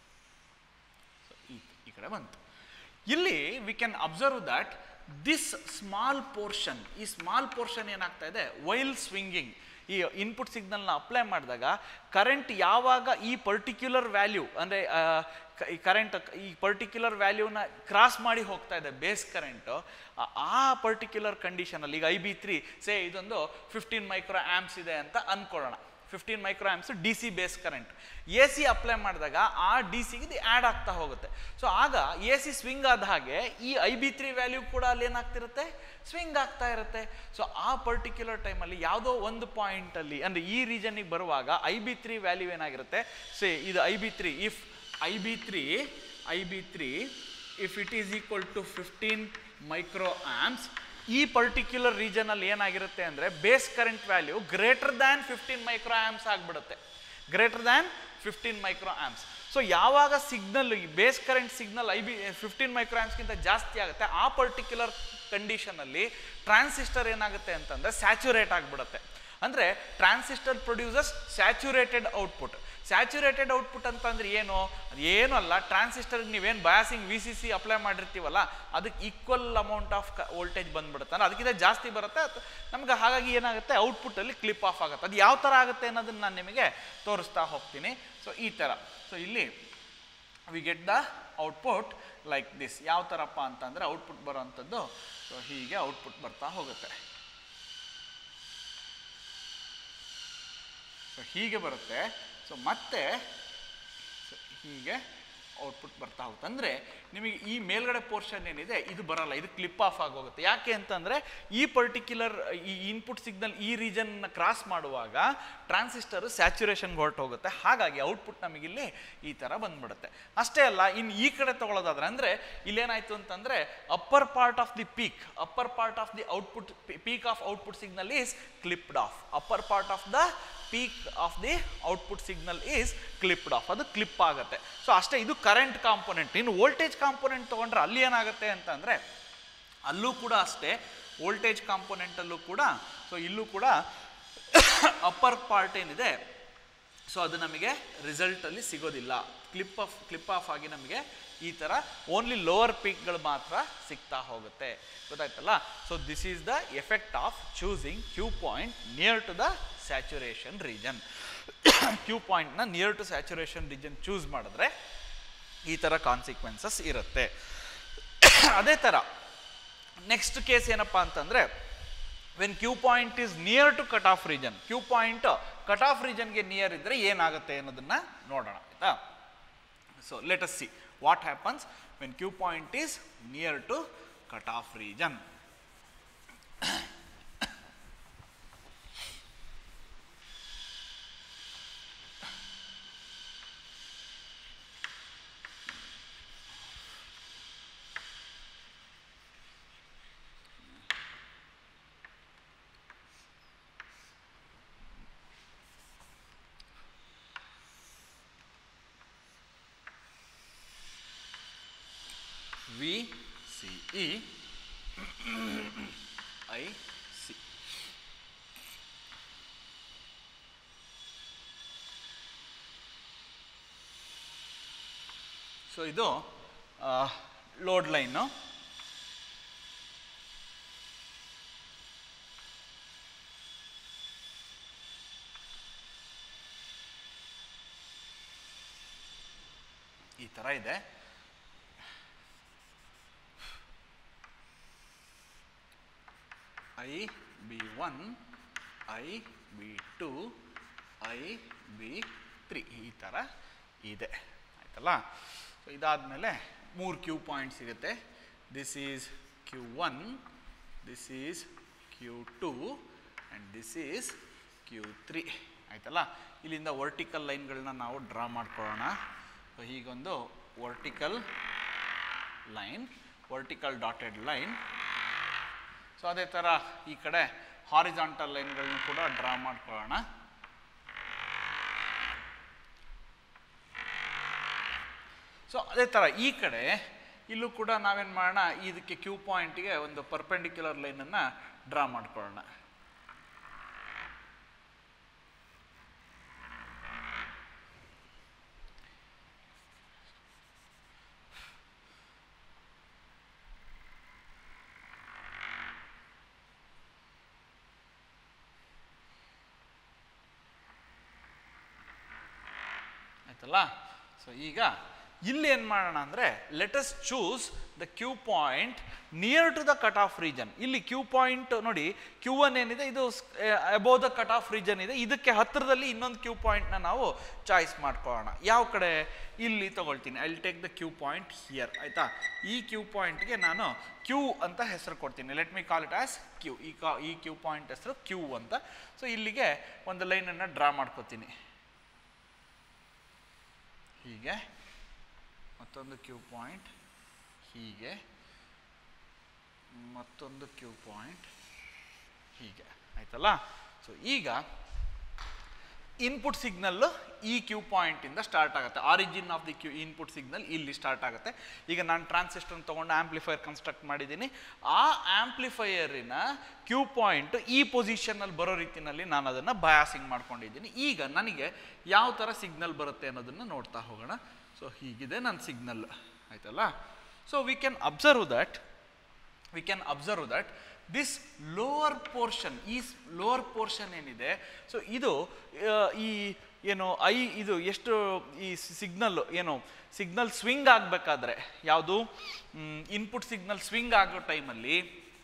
ಸೊ ಈ ಈ ಕಡೆ ಬಂತು ಇಲ್ಲಿ we can observe that this small portion ಈ ಸ್ಮಾಲ್ ಪೋರ್ಷನ್ ಏನಾಗ್ತಾ ಇದೆ ವೈಲ್ ಸ್ವಿಂಗಿಂಗ್ ಈ ಇನ್ಪುಟ್ ಸಿಗ್ನಲ್ನ ಅಪ್ಲೈ ಮಾಡಿದಾಗ ಕರೆಂಟ್ ಯಾವಾಗ ಈ ಪರ್ಟಿಕ್ಯುಲರ್ ವ್ಯಾಲ್ಯೂ ಅಂದರೆ ಈ ಕರೆಂಟ್ ಈ ಪರ್ಟಿಕ್ಯುಲರ್ ವ್ಯಾಲ್ಯೂನ ಕ್ರಾಸ್ ಮಾಡಿ ಹೋಗ್ತಾ ಇದೆ ಬೇಸ್ ಕರೆಂಟು ಆ ಪರ್ಟಿಕ್ಯುಲರ್ ಕಂಡೀಷನಲ್ಲಿ ಈಗ ಐ ಬಿ ತ್ರೀ ಸೇ ಇದೊಂದು ಫಿಫ್ಟೀನ್ ಮೈಕ್ರೋ ಆ್ಯಮ್ಸ್ ಇದೆ ಅಂತ ಅಂದ್ಕೊಳ್ಳೋಣ fifteen micro amps D C base current A C apply ಮಾಡಿದಾಗ ಆ ಡಿ ಸಿಗೆ ಇದು ಆ್ಯಡ್ ಆಗ್ತಾ ಹೋಗುತ್ತೆ ಸೊ ಆಗ ಎ ಸಿ ಸ್ವಿಂಗ್ ಆದ ಹಾಗೆ ಈ ಐ ಬಿ ತ್ರೀ ವ್ಯಾಲ್ಯೂ ಕೂಡ ಅಲ್ಲಿ ಏನಾಗ್ತಿರುತ್ತೆ ಸ್ವಿಂಗ್ ಆಗ್ತಾ ಇರುತ್ತೆ ಸೊ ಆ ಪರ್ಟಿಕ್ಯುಲರ್ ಟೈಮಲ್ಲಿ ಯಾವುದೋ ಒಂದು ಪಾಯಿಂಟಲ್ಲಿ ಅಂದರೆ ಈ ರೀಜನಿಗೆ ಬರುವಾಗ ಐ ಬಿ ತ್ರೀ ವ್ಯಾಲ್ಯೂ ಏನಾಗಿರುತ್ತೆ ಸೇ ಇದು I B three if I B three I B three if it is equal to fifteen micro amps ಈ ಪರ್ಟಿಕ್ಯುಲರ್ ರೀಜನಲ್ಲಿ ಏನಾಗಿರುತ್ತೆ ಅಂದರೆ base current value greater than fifteen micro amps ಆಗಿಬಿಡುತ್ತೆ greater than fifteen micro amps so ಯಾವಾಗ signal ಈ base current signal I B fifteen micro ಆ್ಯಮ್ಸ್ಗಿಂತ ಜಾಸ್ತಿ ಆಗುತ್ತೆ ಆ ಪರ್ಟಿಕ್ಯುಲರ್ ಕಂಡೀಷನಲ್ಲಿ ಟ್ರಾನ್ಸಿಸ್ಟರ್ ಏನಾಗುತ್ತೆ ಅಂತಂದರೆ ಸ್ಯಾಚುರೇಟ್ ಆಗಿಬಿಡುತ್ತೆ ಅಂದರೆ transistor produces saturated output saturated output ಅಂತಂದ್ರೆ ಏನು ಏನು ಅಲ್ಲ ಟ್ರಾನ್ಸಿಸ್ಟರ್ಗೆ ನೀವೇನು biasing V C C apply ಮಾಡಿರ್ತೀವಲ್ಲ ಅದಕ್ಕೆ ಈಕ್ವಲ್ ಅಮೌಂಟ್ ಆಫ್ ಕ ವೋಲ್ಟೇಜ್ ಬಂದ್ಬಿಡುತ್ತೆ ಅಂದ್ರೆ ಅದಕ್ಕಿಂತ ಜಾಸ್ತಿ ಬರುತ್ತೆ ಅದು ನಮ್ಗೆ ಹಾಗಾಗಿ ಏನಾಗುತ್ತೆ ಔಟ್ಪುಟ್ಟಲ್ಲಿ ಕ್ಲಿಪ್ ಆಫ್ ಆಗುತ್ತೆ ಅದು ಯಾವ ಥರ ಆಗುತ್ತೆ ಅನ್ನೋದನ್ನು ನಾನು ನಿಮಗೆ ತೋರಿಸ್ತಾ ಹೋಗ್ತೀನಿ ಸೊ ಈ ಥರ ಸೊ ಇಲ್ಲಿ we get the output like this ಯಾವ ಥರಪ್ಪ ಅಂತಂದರೆ ಔಟ್ಪುಟ್ ಬರೋವಂಥದ್ದು ಸೊ ಹೀಗೆ ಔಟ್ಪುಟ್ ಬರ್ತಾ ಹೋಗುತ್ತೆ ಸೊ ಹೀಗೆ ಬರುತ್ತೆ ಸೊ ಮತ್ತೆ ಸೊ ಹೀಗೆ ಔಟ್ಪುಟ್ ಬರ್ತಾ ಹೋಗುತ್ತೆ ಅಂದರೆ ನಿಮಗೆ ಈ ಮೇಲ್ಗಡೆ ಪೋರ್ಷನ್ ಏನಿದೆ ಇದು ಬರಲ್ಲ ಇದು ಕ್ಲಿಪ್ ಆಫ್ ಆಗೋಗುತ್ತೆ ಯಾಕೆ ಅಂತಂದರೆ ಈ ಪರ್ಟಿಕ್ಯುಲರ್ ಈ ಇನ್ಪುಟ್ ಸಿಗ್ನಲ್ ಈ ರೀಜನ್ನ ಕ್ರಾಸ್ ಮಾಡುವಾಗ ಟ್ರಾನ್ಸಿಸ್ಟರ್ ಸ್ಯಾಚುರೇಷನ್ಗೆ ಹೊರಟೋಗುತ್ತೆ ಹಾಗಾಗಿ ಔಟ್ಪುಟ್ ನಮಗಿಲ್ಲಿ ಈ ಥರ ಬಂದ್ಬಿಡುತ್ತೆ ಅಷ್ಟೇ ಅಲ್ಲ ಇನ್ನು ಈ ಕಡೆ ತಗೊಳ್ಳೋದಾದ್ರೆ ಅಂದರೆ ಇಲ್ಲೇನಾಯಿತು ಅಂತಂದರೆ upper part of the peak upper part of the output peak of output signal is clipped off upper part of the peak of the output signal is clipped off ಅದು ಕ್ಲಿಪ್ ಆಗುತ್ತೆ ಸೊ ಅಷ್ಟೇ ಇದು current component ಇನ್ನು voltage component ತೊಗೊಂಡ್ರೆ ಅಲ್ಲಿ ಏನಾಗುತ್ತೆ ಅಂತಂದರೆ ಅಲ್ಲೂ ಕೂಡ ಅಷ್ಟೇ ವೋಲ್ಟೇಜ್ ಕಾಂಪೊನೆಂಟಲ್ಲೂ ಕೂಡ ಸೊ ಇಲ್ಲೂ ಕೂಡ ಅಪ್ಪರ್ ಪಾರ್ಟ್ ಏನಿದೆ ಸೊ ಅದು ನಮಗೆ ರಿಸಲ್ಟಲ್ಲಿ ಸಿಗೋದಿಲ್ಲ ಕ್ಲಿಪ್ ಆಫ್ ಕ್ಲಿಪ್ ಆಫ್ ಆಗಿ ನಮಗೆ ಈ ಥರ ಓನ್ಲಿ ಲೋವರ್ ಪೀಕ್ಗಳು ಮಾತ್ರ ಸಿಗ್ತಾ ಹೋಗುತ್ತೆ ಗೊತ್ತಾಯ್ತಲ್ಲ so this is the effect of choosing Q point near to the saturation region Q ಪಾಯಿಂಟ್ನ near to saturation region choose ಮಾಡಿದ್ರೆ ಈ ಥರ ಕಾನ್ಸಿಕ್ವೆನ್ಸಸ್ ಇರುತ್ತೆ ಅದೇ ಥರ ನೆಕ್ಸ್ಟ್ ಕೇಸ್ ಏನಪ್ಪ ಅಂತಂದರೆ when Q point is near to cut off region Q point cut off ರೀಜನ್ಗೆ ನಿಯರ್ ಇದ್ದರೆ ಏನಾಗುತ್ತೆ ಅನ್ನೋದನ್ನು ನೋಡೋಣ ಆಯಿತಾ so let us see what happens when Q point is near to cut off region uh I C so ಇದು load line ಈ ಥರ ಇದೆ I B one I B two I B three ಈ ಥರ ಇದೆ ಆಯ್ತಲ್ಲ ಸೊ ಇದಾದಮೇಲೆ ಮೂರು ಕ್ಯೂ ಪಾಯಿಂಟ್ ಸಿಗುತ್ತೆ this is Q one this is Q two and this is Q three ಆಯ್ತಲ್ಲ ಇಲ್ಲಿಂದ ವರ್ಟಿಕಲ್ ಲೈನ್ಗಳನ್ನ ನಾವು ಡ್ರಾ ಮಾಡ್ಕೊಳ್ಳೋಣ ಸೊ ಹೀಗೊಂದು vertical line vertical dotted line so ಅದೇ ಥರ ಈ ಕಡೆ ಹಾರಿಜಾಂಟಲ್ ಲೈನ್ಗಳನ್ನ ಕೂಡ ಡ್ರಾ ಮಾಡ್ಕೊಳ್ಳೋಣ ಸೊ ಅದೇ ಥರ ಈ ಕಡೆ ಇಲ್ಲೂ ಕೂಡ ನಾವೇನು ಮಾಡೋಣ ಇದಕ್ಕೆ ಕ್ಯೂ ಪಾಯಿಂಟ್ಗೆ ಒಂದು ಪರ್ಪೆಂಡಿಕ್ಯುಲರ್ ಲೈನನ್ನು ಡ್ರಾ ಮಾಡ್ಕೊಳ್ಳೋಣ ಆಯ್ತಲ್ಲ ಸೊ ಈಗ ಇಲ್ಲಿ ಏನು ಮಾಡೋಣ ಅಂದರೆ let us choose the Q point near to the cut off region ಇಲ್ಲಿ ಕ್ಯೂ ಪಾಯಿಂಟ್ ನೋಡಿ ಕ್ಯೂ ಒನ್ ಏನಿದೆ ಇದು above the cut off region ಇದೆ ಇದಕ್ಕೆ ಹತ್ತಿರದಲ್ಲಿ ಇನ್ನೊಂದು ಕ್ಯೂ ಪಾಯಿಂಟ್ನ ನಾವು ಚಾಯ್ಸ್ ಮಾಡ್ಕೊಳ್ಳೋಣ ಯಾವ ಕಡೆ ಇಲ್ಲಿ ತಗೊಳ್ತೀನಿ I take the Q point here ಆಯಿತಾ ಈ ಕ್ಯೂ ಪಾಯಿಂಟ್ಗೆ ನಾನು ಕ್ಯೂ ಅಂತ ಹೆಸರು ಕೊಡ್ತೀನಿ let me call it as Q ಈ ಕಾ ಈ ಕ್ಯೂ ಪಾಯಿಂಟ್ ಹೆಸರು ಕ್ಯೂ ಅಂತ ಸೊ ಇಲ್ಲಿಗೆ ಒಂದು ಲೈನನ್ನು ಡ್ರಾ ಮಾಡ್ಕೋತೀನಿ ಹೀಗೆ ಮತ್ತೊಂದು ಕ್ಯೂ ಪಾಯಿಂಟ್ ಹೀಗೆ ಮತ್ತೊಂದು ಕ್ಯೂ ಪಾಯಿಂಟ್ ಹೀಗೆ ಆಯ್ತಲ್ಲ ಸೊ ಈಗ ಇನ್ಪುಟ್ ಸಿಗ್ನಲ್ಲು ಈ ಕ್ಯೂ ಪಾಯಿಂಟಿಂದ ಸ್ಟಾರ್ಟ್ ಆಗುತ್ತೆ origin of the Q input signal ಇಲ್ಲಿ ಸ್ಟಾರ್ಟ್ ಆಗುತ್ತೆ ಈಗ ನಾನು ಟ್ರಾನ್ಸಿಸ್ಟರ್ ತೊಗೊಂಡು ಆಂಪ್ಲಿಫೈಯರ್ ಕನ್ಸ್ಟ್ರಕ್ಟ್ ಮಾಡಿದ್ದೀನಿ ಆ ಆಂಪ್ಲಿಫೈಯರಿನ ಕ್ಯೂ ಪಾಯಿಂಟ್ ಈ ಪೊಸಿಷನಲ್ಲಿ ಬರೋ ರೀತಿಯಲ್ಲಿ ನಾನು ಅದನ್ನು ಬಯಾಸಿಂಗ್ ಮಾಡ್ಕೊಂಡಿದ್ದೀನಿ ಈಗ ನನಗೆ ಯಾವ ಥರ ಸಿಗ್ನಲ್ ಬರುತ್ತೆ ಅನ್ನೋದನ್ನು ನೋಡ್ತಾ ಹೋಗೋಣ ಸೊ ಹೀಗಿದೆ ನನ್ನ ಸಿಗ್ನಲ್ ಆಯ್ತಲ್ಲ so we can observe that we can observe that this lower portion ಈ ಲೋವರ್ ಪೋರ್ಷನ್ ಏನಿದೆ ಸೊ ಇದು ಆ, ಈ ಏನು ಐ ಇದು ಎಷ್ಟು ಈ ಸಿಗ್ನಲ್ ಏನು ಸಿಗ್ನಲ್ ಸ್ವಿಂಗ್ ಆಗಬೇಕಾದ್ರೆ ಯಾವುದು ಇನ್ಪುಟ್ ಸಿಗ್ನಲ್ ಸ್ವಿಂಗ್ ಆಗೋ ಟೈಮಲ್ಲಿ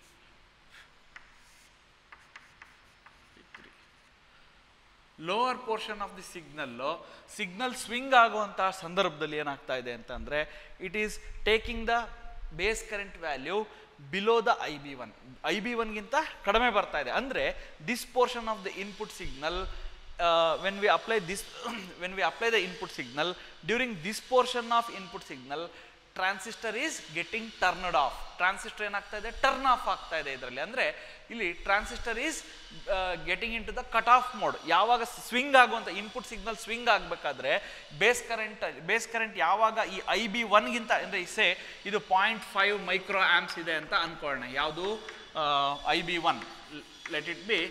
lower portion of the signal signal swing ಆಗುವಂತಹ ಸಂದರ್ಭದಲ್ಲಿ ಏನಾಗ್ತಾ ಇದೆ ಅಂತಂದರೆ it is taking the base current value below the I B one I B ಒನ್ಗಿಂತ ಕಡಿಮೆ ಬರ್ತಾ ಇದೆ ಅಂದರೆ this portion of the input signal when we apply this when we apply the input signal during this portion of input signal transistor is getting turned off transistor ಏನಾಗ್ತಾ ಇದೆ turn off ಆಗ್ತಾ ಇದೆ ಇದರಲ್ಲಿ ಅಂದರೆ ಇಲ್ಲಿ transistor is getting into the cut off mode ಯಾವಾಗ swing ಆಗುವಂಥ input signal swing ಆಗಬೇಕಾದ್ರೆ ಬೇಸ್ ಕರೆಂಟ್ ಬೇಸ್ ಕರೆಂಟ್ ಯಾವಾಗ ಈ ಐ ಬಿ ಒನ್ಗಿಂತ ಅಂದರೆ ಇಸೆ ಇದು ಪಾಯಿಂಟ್ ಫೈವ್ ಮೈಕ್ರೋ ಆ್ಯಮ್ಸ್ ಇದೆ ಅಂತ ಅಂದ್ಕೊಳ್ಳೋಣ ಯಾವುದು I B one let it be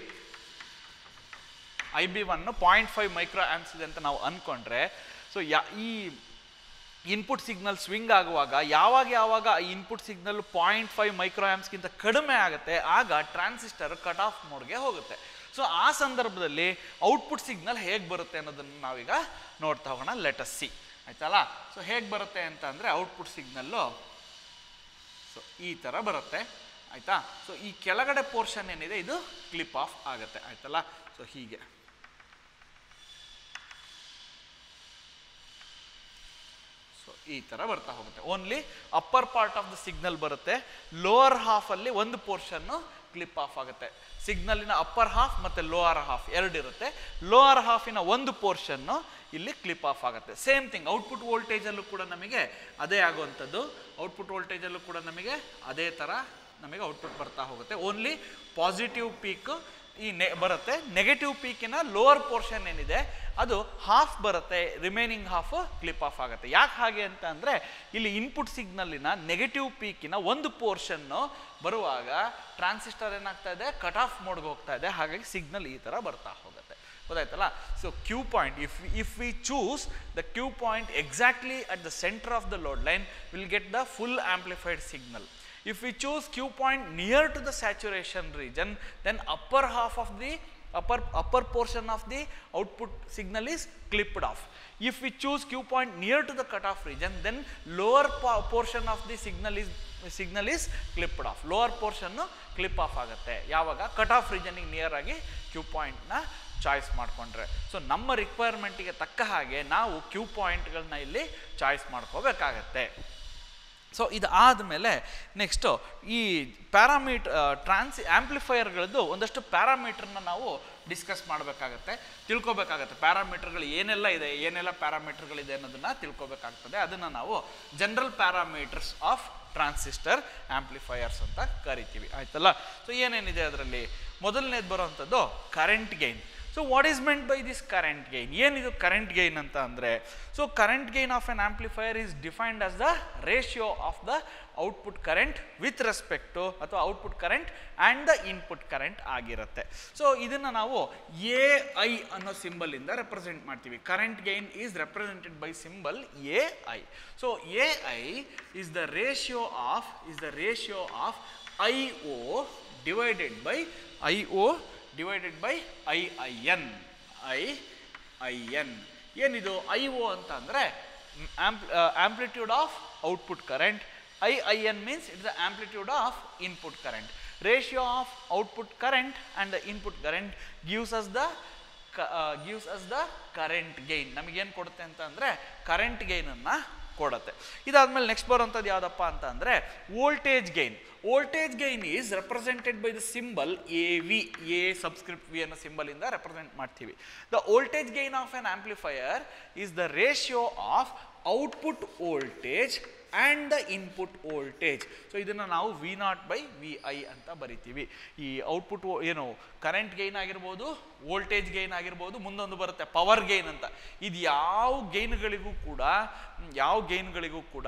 I B one point five micro amps ಇದೆ ಅಂತ ನಾವು ಅಂದ್ಕೊಂಡ್ರೆ ಸೊ ಯಾ ಈ ಇನ್ಪುಟ್ ಸಿಗ್ನಲ್ ಸ್ವಿಂಗ್ ಆಗುವಾಗ ಯಾವಾಗ ಯಾವಾಗ ಈ input signal point five micro ಆ್ಯಮ್ಸ್ಗಿಂತ ಕಡಿಮೆ ಆಗುತ್ತೆ ಆಗ ಟ್ರಾನ್ಸಿಸ್ಟರ್ ಕಟ್ ಆಫ್ ಮೋಡ್ಗೆ ಹೋಗುತ್ತೆ ಸೊ ಆ ಸಂದರ್ಭದಲ್ಲಿ ಔಟ್ಪುಟ್ ಸಿಗ್ನಲ್ ಹೇಗೆ ಬರುತ್ತೆ ಅನ್ನೋದನ್ನು ನಾವೀಗ ನೋಡ್ತಾ ಹೋಗೋಣ ಲೆಟಸ್ ಸಿ ಆಯ್ತಲ್ಲ ಸೊ ಹೇಗೆ ಬರುತ್ತೆ ಅಂತ ಅಂದರೆ ಔಟ್ಪುಟ್ ಸಿಗ್ನಲ್ಲು ಸೊ ಈ ಥರ ಬರುತ್ತೆ ಆಯಿತಾ ಸೊ ಈ ಕೆಳಗಡೆ ಪೋರ್ಷನ್ ಏನಿದೆ ಇದು ಕ್ಲಿಪ್ ಆಫ್ ಆಗುತ್ತೆ ಆಯ್ತಲ್ಲ ಸೊ ಹೀಗೆ ಸೊ ಈ ಥರ ಬರ್ತಾ ಹೋಗುತ್ತೆ only upper part of the signal ಬರುತ್ತೆ ಲೋವರ್ ಹಾಫಲ್ಲಿ ಒಂದು ಪೋರ್ಷನ್ನು ಕ್ಲಿಪ್ ಆಫ್ ಆಗುತ್ತೆ ಸಿಗ್ನಲಿನ ಅಪ್ಪರ್ ಹಾಫ್ ಮತ್ತು ಲೋವರ್ ಹಾಫ್ ಎರಡು ಇರುತ್ತೆ ಲೋವರ್ ಹಾಫಿನ ಒಂದು ಪೋರ್ಷನ್ನು ಇಲ್ಲಿ ಕ್ಲಿಪ್ ಆಫ್ ಆಗುತ್ತೆ ಸೇಮ್ ಥಿಂಗ್ ಔಟ್ಪುಟ್ ವೋಲ್ಟೇಜಲ್ಲೂ ಕೂಡ ನಮಗೆ ಅದೇ ಆಗುವಂಥದ್ದು ಔಟ್ಪುಟ್ ವೋಲ್ಟೇಜಲ್ಲೂ ಕೂಡ ನಮಗೆ ಅದೇ ಥರ ನಮಗೆ ಔಟ್ಪುಟ್ ಬರ್ತಾ ಹೋಗುತ್ತೆ ಓನ್ಲಿ ಪಾಸಿಟಿವ್ ಪೀಕ್ ಈ ನೆ ಬರುತ್ತೆ ನೆಗೆಟಿವ್ ಪೀಕಿನ ಲೋವರ್ ಪೋರ್ಷನ್ ಏನಿದೆ ಅದು ಹಾಫ್ ಬರುತ್ತೆ ರಿಮೈನಿಂಗ್ ಹಾಫ್ ಕ್ಲಿಪ್ ಆಫ್ ಆಗುತ್ತೆ ಯಾಕೆ ಹಾಗೆ ಅಂತ ಅಂದರೆ ಇಲ್ಲಿ ಇನ್ಪುಟ್ ಸಿಗ್ನಲ್ಲಿನ ನೆಗೆಟಿವ್ ಪೀಕಿನ ಒಂದು ಪೋರ್ಷನ್ನು ಬರುವಾಗ ಟ್ರಾನ್ಸಿಸ್ಟರ್ ಏನಾಗ್ತಾ ಇದೆ ಕಟ್ ಆಫ್ ಮೋಡ್ಗೆ ಹೋಗ್ತಾ ಇದೆ ಹಾಗಾಗಿ ಸಿಗ್ನಲ್ ಈ ಥರ ಬರ್ತಾ ಹೋಗುತ್ತೆ ಗೊತ್ತಾಯ್ತಲ್ಲ so Q point if if we choose the Q point exactly at the centre of the load line will get the full amplified signal if we choose Q point near to the saturation region, then upper half of the upper upper portion of the output signal is clipped off. If we choose Q point near to the cutoff region, then lower po- portion of the signal is signal is clipped off. Lower portion clip off ಆಗುತ್ತೆ ಯಾವಾಗ cut off ರೀಜನಿಗೆ near ಆಗಿ Q ಪಾಯಿಂಟ್ನ choice ಮಾಡಿಕೊಂಡ್ರೆ so ನಮ್ಮ ರಿಕ್ವೈರ್ಮೆಂಟಿಗೆ ತಕ್ಕ ಹಾಗೆ ನಾವು ಕ್ಯೂ ಪಾಯಿಂಟ್ಗಳನ್ನ ಇಲ್ಲಿ ಚಾಯ್ಸ್ ಮಾಡ್ಕೋಬೇಕಾಗತ್ತೆ ಸೊ ಇದು ಆದಮೇಲೆ ನೆಕ್ಸ್ಟು ಈ ಪ್ಯಾರಾಮೀಟ್ ಟ್ರಾನ್ಸ್ ಆ್ಯಂಪ್ಲಿಫೈಯರ್ಗಳದ್ದು ಒಂದಷ್ಟು ಪ್ಯಾರಾಮೀಟ್ರನ್ನ ನಾವು ಡಿಸ್ಕಸ್ ಮಾಡಬೇಕಾಗತ್ತೆ ತಿಳ್ಕೊಬೇಕಾಗತ್ತೆ ಪ್ಯಾರಾಮೀಟರ್ಗಳು ಏನೆಲ್ಲ ಇದೆ ಏನೆಲ್ಲ ಪ್ಯಾರಾಮೀಟರ್ಗಳಿದೆ ಅನ್ನೋದನ್ನು ತಿಳ್ಕೊಬೇಕಾಗ್ತದೆ ಅದನ್ನು ನಾವು general parameters of transistor amplifiers ಅಂತ ಕರಿತೀವಿ ಆಯ್ತಲ್ಲ ಸೊ ಏನೇನಿದೆ ಅದರಲ್ಲಿ ಮೊದಲನೇದು ಬರೋವಂಥದ್ದು current gain so what is meant by this current gain ಏನಿದು ಕರೆಂಟ್ ಗೈನ್ ಅಂತ ಅಂದರೆ so current gain of an amplifier is defined as the ratio of the output current with respect to ಅಥವಾ output current and the input current ಆಗಿರುತ್ತೆ so ಇದನ್ನು ನಾವು A I ಅನ್ನೋ ಸಿಂಬಲಿಂದ represent ಮಾಡ್ತೀವಿ current gain is represented by symbol A I so A I is the ratio of is the ratio of I O divided by I O divided by I I N I I N ಏನಿದು I O ಅಂತ ಅಂದರೆ amplitude of output current I I N means it's the amplitude of input current ratio of output current and the input current gives us the gives us the current gain ನಮಗೇನು ಕೊಡುತ್ತೆ ಅಂತ ಅಂದರೆ current ಗೈನನ್ನು ಕೊಡುತ್ತೆ ಇದಾದ್ಮೇಲೆ next ಬರೋಂಥದ್ದು ಯಾವುದಪ್ಪ ಅಂತ ಅಂದರೆ voltage gain voltage gain is represented by the symbol A V A subscript V ಅನ್ನೋ ಸಿಂಬಲಿಂದ ರೆಪ್ರೆಸೆಂಟ್ ಮಾಡ್ತೀವಿ the voltage gain of an amplifier is the ratio of output voltage and the input voltage so ಇದನ್ನು ನಾವು V not by V I ಅಂತ ಬರಿತೀವಿ ಈ output ಏನು current gain ಆಗಿರ್ಬೋದು ವೋಲ್ಟೇಜ್ ಗೈನ್ ಆಗಿರ್ಬೋದು ಮುಂದೊಂದು ಬರುತ್ತೆ ಪವರ್ ಗೈನ್ ಅಂತ ಇದು ಯಾವ ಗೈನ್ಗಳಿಗೂ ಕೂಡ ಯಾವ ಗೈನ್ಗಳಿಗೂ ಕೂಡ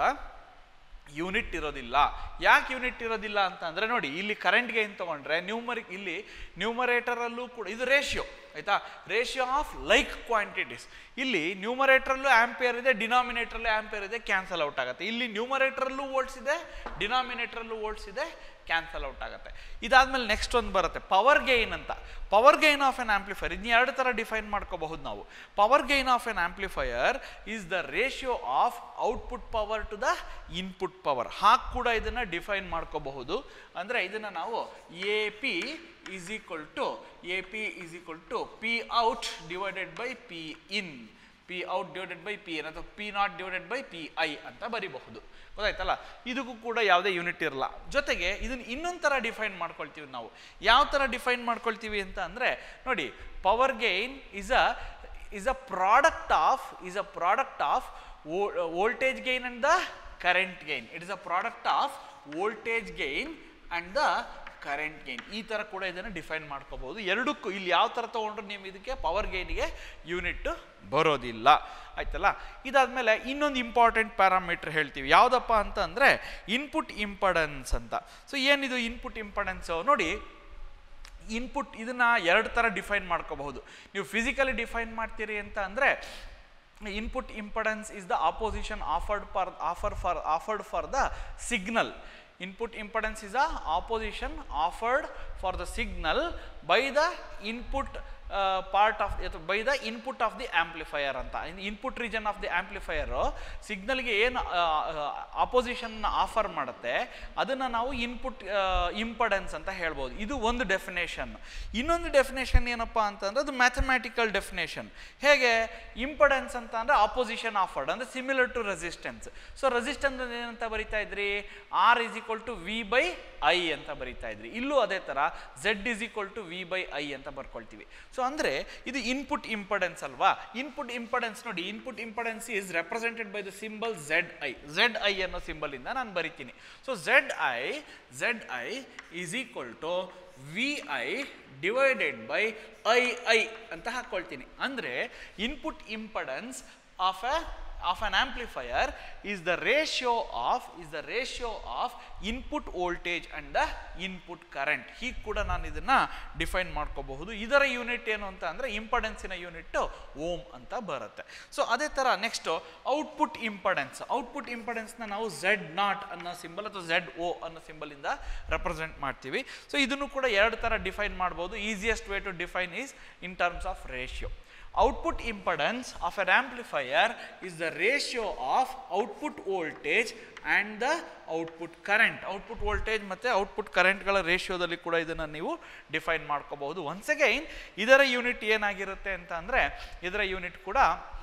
ಯೂನಿಟ್ ಇರೋದಿಲ್ಲ ಯಾಕೆ ಯೂನಿಟ್ ಇರೋದಿಲ್ಲ ಅಂತ ಅಂದರೆ ನೋಡಿ ಇಲ್ಲಿ ಕರೆಂಟ್ ಗೈನ್ ತೊಗೊಂಡ್ರೆ ನ್ಯೂಮರಿಕ್ ಇಲ್ಲಿ ನ್ಯೂಮರೇಟರಲ್ಲೂ ಕೂಡ ಇದು ರೇಷಿಯೋ ಆಯಿತಾ ರೇಷಿಯೋ ಆಫ್ ಲೈಕ್ ಕ್ವಾಂಟಿಟೀಸ್ ಇಲ್ಲಿ ನ್ಯೂಮರೇಟ್ರಲ್ಲೂ ಆ್ಯಂಪಿಯರ್ ಇದೆ ಡಿನಾಮಿನೇಟ್ರಲ್ಲೂ ಆ್ಯಂಪಿಯರ್ ಇದೆ ಕ್ಯಾನ್ಸಲ್ ಔಟ್ ಆಗುತ್ತೆ ಇಲ್ಲಿ ನ್ಯೂಮರೇಟ್ರಲ್ಲೂ ವೋಲ್ಟ್ಸ್ ಇದೆ ಡಿನಾಮಿನೇಟ್ರಲ್ಲೂ ವೋಲ್ಟ್ಸ್ ಇದೆ ಕ್ಯಾನ್ಸಲ್ ಔಟ್ ಆಗುತ್ತೆ ಇದಾದ್ಮೇಲೆ ನೆಕ್ಸ್ಟ್ ಒಂದು ಬರುತ್ತೆ ಪವರ್ ಗೈನ್ ಅಂತ power gain of an amplifier ಇದನ್ನ ಎರಡು ಥರ ಡಿಫೈನ್ ಮಾಡ್ಕೋಬಹುದು ನಾವು power gain of an amplifier is the ratio of output power to the input power ಹಾಗೆ ಕೂಡ ಇದನ್ನು ಡಿಫೈನ್ ಮಾಡ್ಕೋಬಹುದು ಅಂದರೆ ಇದನ್ನು ನಾವು A P is equal to A P is equal to P out divided by P in P out divided by P N ಅಥವಾ P not divided by P I ಅಂತ ಬರಿಬಹುದು ಗೊತ್ತಾಯ್ತಲ್ಲ ಇದಕ್ಕೂ ಕೂಡ ಯಾವುದೇ ಯೂನಿಟ್ ಇರಲ್ಲ ಜೊತೆಗೆ ಇದನ್ನು ಇನ್ನೊಂದು ಥರ ಡಿಫೈನ್ ಮಾಡ್ಕೊಳ್ತೀವಿ ನಾವು ಯಾವ ಥರ ಡಿಫೈನ್ ಮಾಡ್ಕೊಳ್ತೀವಿ ಅಂತ ಅಂದರೆ ನೋಡಿ power gain is a is a product of is a product of voltage gain and the current gain it is a product of voltage gain and the current gain ಈ ಥರ ಕೂಡ ಇದನ್ನು ಡಿಫೈನ್ ಮಾಡ್ಕೋಬಹುದು ಎರಡಕ್ಕೂ ಇಲ್ಲಿ ಯಾವ ಥರ ತೊಗೊಂಡ್ರೆ ನೀವು ಇದಕ್ಕೆ ಪವರ್ ಗೈನಿಗೆ ಯೂನಿಟ್ ಬರೋದಿಲ್ಲ ಆಯ್ತಲ್ಲ ಇದಾದಮೇಲೆ ಇನ್ನೊಂದು ಇಂಪಾರ್ಟೆಂಟ್ ಪ್ಯಾರಾಮೀಟರ್ ಹೇಳ್ತೀವಿ ಯಾವುದಪ್ಪ ಅಂತ ಅಂದರೆ ಇನ್ಪುಟ್ ಇಂಪಡೆನ್ಸ್ ಅಂತ ಸೊ ಏನಿದು ಇನ್ಪುಟ್ ಇಂಪಡೆನ್ಸು ನೋಡಿ ಇನ್ಪುಟ್ ಇದನ್ನು ಎರಡು ಥರ ಡಿಫೈನ್ ಮಾಡ್ಕೋಬಹುದು ನೀವು ಫಿಸಿಕಲಿ ಡಿಫೈನ್ ಮಾಡ್ತೀರಿ ಅಂತ ಅಂದರೆ input impedance is the opposition offered for offer for offered for the signal input impedance is a opposition offered for the signal by the input uh, part of by the input of the amplifier ಅಂತ input region of the amplifier ಸಿಗ್ನಲ್ಗೆ ಏನು opposition offer ಮಾಡುತ್ತೆ ಅದನ್ನು ನಾವು input impedance ಅಂತ ಹೇಳ್ಬೋದು ಇದು ಒಂದು ಡೆಫಿನೇಷನ್ ಇನ್ನೊಂದು ಡೆಫಿನೇಷನ್ ಏನಪ್ಪ ಅಂತಂದ್ರೆ ಅದು ಮ್ಯಾಥಮ್ಯಾಟಿಕಲ್ ಡೆಫಿನೇಷನ್ ಹೇಗೆ ಇಂಪಡೆನ್ಸ್ ಅಂತ ಅಂದರೆ ಆಪೋಸಿಷನ್ ಆಫರ್ಡ್ ಅಂದರೆ similar to resistance so resistance ಏನಂತ ಬರಿತಾ ಇದ್ರಿ R is equal to V by I ಅಂತ ಬರಿತಾ ಇದ್ರಿ ಇಲ್ಲೂ ಅದೇ ಥರ Z is equal to V by I ಅಂತ ಬರ್ಕೊಳ್ತೀವಿ ಸೊ ಅಂದರೆ ಇದು ಇನ್ಪುಟ್ ಇಂಪಡೆನ್ಸ್ ಅಲ್ವಾ ಇನ್ಪುಟ್ ಇಂಪಡೆನ್ಸ್ ನೋಡಿ input impedance is represented by the symbol Z I Z I ಅನ್ನೋ ಸಿಂಬಲಿಂದ ನಾನು ಬರಿತೀನಿ so Z I Z I is equal to V I divided by I I ಅಂತ ಹಾಕ್ಕೊಳ್ತೀನಿ ಅಂದರೆ input impedance of a of an amplifier is the ratio of is the ratio of input voltage and the input current ಹೀಗೆ ಕೂಡ ನಾನು ಇದನ್ನ define ಮಾಡ್ಕೋಬಹುದು ಇದರ unit ಏನು ಅಂತ ಅಂದರೆ ಇಂಪಡೆನ್ಸಿನ ಯೂನಿಟ್ ಓಮ್ ಅಂತ ಬರುತ್ತೆ ಸೊ ಅದೇ ಥರ ನೆಕ್ಸ್ಟ್ ಔಟ್ಪುಟ್ ಇಂಪಡೆನ್ಸ್ ಔಟ್ಪುಟ್ ಇಂಪಡೆನ್ಸ್ನ ನಾವು ಝೆಡ್ ನಾಟ್ ಅನ್ನೋ ಸಿಂಬಲ್ ಅಥವಾ ಝೆಡ್ ಓ ಅನ್ನೋ ಸಿಂಬಲಿಂದ ರೆಪ್ರೆಸೆಂಟ್ ಮಾಡ್ತೀವಿ ಸೊ ಇದನ್ನು ಕೂಡ ಎರಡು ಥರ ಡಿಫೈನ್ ಮಾಡ್ಬೋದು easiest way to define is in terms of ratio output impedance of an amplifier is the ratio of output voltage and the output current output voltage ಮತ್ತು output ಕರೆಂಟ್ಗಳ ರೇಷಿಯೋದಲ್ಲಿ ಕೂಡ ಇದನ್ನು ನೀವು ಡಿಫೈನ್ ಮಾಡ್ಕೋಬಹುದು ಒನ್ಸ್ ಅಗೈನ್ ಇದರ unit ಏನಾಗಿರುತ್ತೆ ಅಂತ ಅಂದರೆ ಇದರ ಯೂನಿಟ್ ಕೂಡ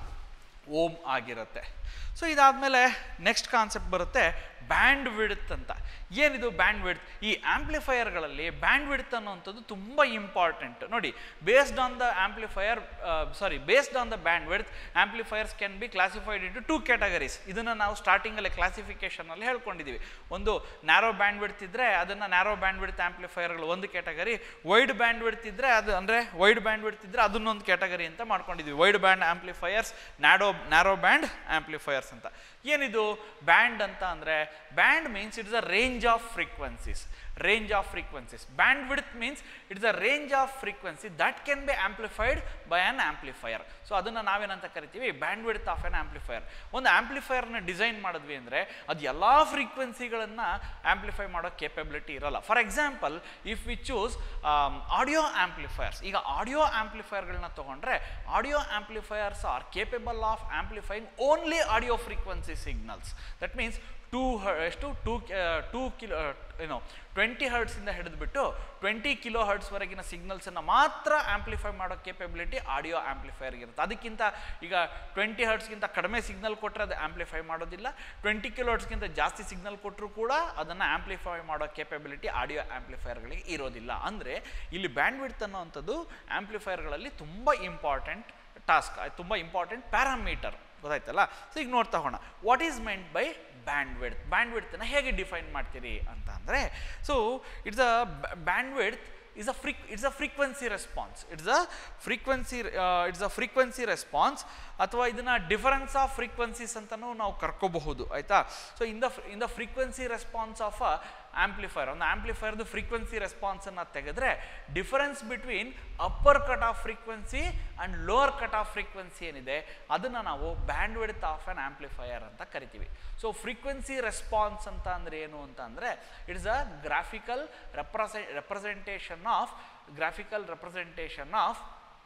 ಓಮ್ ಆಗಿರುತ್ತೆ ಸೊ ಇದಾದಮೇಲೆ ನೆಕ್ಸ್ಟ್ ಕಾನ್ಸೆಪ್ಟ್ ಬರುತ್ತೆ ಬ್ಯಾಂಡ್ ವಿಡ್ತ್ ಅಂತ ಏನಿದು ಬ್ಯಾಂಡ್ ವಿಡ್ತ್ ಈ ಆಂಪ್ಲಿಫೈಯರ್ಗಳಲ್ಲಿ ಬ್ಯಾಂಡ್ ವಿಡ್ತ್ ಅನ್ನುವಂಥದ್ದು ತುಂಬ ಇಂಪಾರ್ಟೆಂಟ್ ನೋಡಿ based on the amplifier sorry based on the bandwidth amplifiers can be classified into two categories ಇದನ್ನು ನಾವು ಸ್ಟಾರ್ಟಿಂಗಲ್ಲಿ ಕ್ಲಾಸಿಫಿಕೇಷನಲ್ಲಿ ಹೇಳ್ಕೊಂಡಿದ್ದೀವಿ ಒಂದು ನ್ಯಾರೋ ಬ್ಯಾಂಡ್ ವಿಡ್ತ್ ಇದ್ದರೆ ಅದನ್ನು ನ್ಯಾರೋ ಬ್ಯಾಂಡ್ ವಿಡ್ತ್ ಆಂಪ್ಲಿಫೈಯರ್ಗಳು ಒಂದು ಕ್ಯಾಟಗರಿ ವೈಡ್ ಬ್ಯಾಂಡ್ ವಿಡ್ತ್ ಇದ್ದರೆ ಅದು ಅಂದರೆ ವೈಡ್ ಬ್ಯಾಂಡ್ ವಿಡ್ತ್ ಇದ್ದರೆ ಅದನ್ನೊಂದು ಕ್ಯಾಟಗರಿ ಅಂತ ಮಾಡ್ಕೊಂಡಿದ್ವಿ wide band amplifiers narrow narrow band amplifiers ಅಂತ ಏನಿದು ಬ್ಯಾಂಡ್ ಅಂತ ಅಂದರೆ band means it's a range of frequencies range of frequencies bandwidth means it's a range of frequency that can be amplified by an amplifier so ಅದನ್ನು ನಾವೇನಂತ ಕರಿತೀವಿ bandwidth of an amplifier ಒಂದು ಆಂಪ್ಲಿಫೈಯರ್ನ design ಮಾಡಿದ್ವಿ ಅಂದರೆ ಅದು ಎಲ್ಲ ಫ್ರೀಕ್ವೆನ್ಸಿಗಳನ್ನು ಆಂಪ್ಲಿಫೈ ಮಾಡೋ ಕೇಪಬಿಲಿಟಿ ಇರಲ್ಲ for example if we choose audio amplifiers ಈಗ ಆಡಿಯೋ ಆಂಪ್ಲಿಫೈಯರ್ಗಳನ್ನ ತೊಗೊಂಡ್ರೆ audio amplifiers are capable of amplifying only audio frequency signals that means two ಎಷ್ಟು ಟೂ ಟೂ ಕಿಲೋ ಏನು ಟ್ವೆಂಟಿ ಹರ್ಡ್ಸಿಂದ ಹಿಡಿದ್ಬಿಟ್ಟು ಟ್ವೆಂಟಿ ಕಿಲೋ ಹರ್ಡ್ಸ್ವರೆಗಿನ ಸಿಗ್ನಲ್ಸನ್ನು ಮಾತ್ರ ಆಂಪ್ಲಿಫೈ ಮಾಡೋ ಕೇಪಬಿಲಿಟಿ ಆಡಿಯೋ ಆಂಪ್ಲಿಫೈರ್ಗೆ ಇರುತ್ತೆ ಅದಕ್ಕಿಂತ ಈಗ ಟ್ವೆಂಟಿ ಹರ್ಡ್ಸ್ಗಿಂತ ಕಡಿಮೆ ಸಿಗ್ನಲ್ ಕೊಟ್ಟರೆ ಅದು ಆಂಪ್ಲಿಫೈ ಮಾಡೋದಿಲ್ಲ ಟ್ವೆಂಟಿ ಕಿಲೋ ಹರ್ಡ್ಸ್ಗಿಂತ ಜಾಸ್ತಿ ಸಿಗ್ನಲ್ ಕೊಟ್ಟರು ಕೂಡ ಅದನ್ನು ಆಂಪ್ಲಿಫೈ ಮಾಡೋ ಕೇಪಬಿಲಿಟಿ ಆಡಿಯೋ ಆಂಪ್ಲಿಫೈರ್ಗಳಿಗೆ ಇರೋದಿಲ್ಲ ಅಂದರೆ ಇಲ್ಲಿ ಬ್ಯಾಂಡ್ ವಿಡ್ತ್ ಅನ್ನೋವಂಥದ್ದು ಆಂಪ್ಲಿಫೈರ್ಗಳಲ್ಲಿ ತುಂಬ ಇಂಪಾರ್ಟೆಂಟ್ ಟಾಸ್ಕ್ ತುಂಬ ಇಂಪಾರ್ಟೆಂಟ್ ಪ್ಯಾರಾಮೀಟರ್ ಗೊತ್ತಾಯ್ತಲ್ಲ ಸೊ ಈಗ ನೋಡ್ತಾ ಹೋಗೋಣ what is meant by bandwidth band ವಿಡ್ತನ್ನು ಹೇಗೆ ಡಿಫೈನ್ ಮಾಡ್ತೀರಿ ಅಂತ ಅಂದರೆ so it's a bandwidth is a freak it's a frequency response it's a frequency it's a frequency response ಅಥವಾ ಇದನ್ನು ಡಿಫರೆನ್ಸ್ ಆಫ್ ಫ್ರೀಕ್ವೆನ್ಸೀಸ್ ಅಂತಲೂ ನಾವು ಕರ್ಕೋಬಹುದು ಆಯಿತಾ so in the in the frequency response of a amplifier ಒಂದು ಆಂಪ್ಲಿಫೈರ್ದು frequency ರೆಸ್ಪಾನ್ಸನ್ನು ತೆಗೆದ್ರೆ difference between upper cut off frequency and lower cut off frequency ಏನಿದೆ ಅದನ್ನು ನಾವು bandwidth of an amplifier ಅಂತ ಕರಿತೀವಿ ಸೊ ಫ್ರೀಕ್ವೆನ್ಸಿ ರೆಸ್ಪಾನ್ಸ್ ಅಂತ ಅಂದರೆ ಏನು ಅಂತ ಅಂದರೆ it's a graphical represent representation of graphical representation of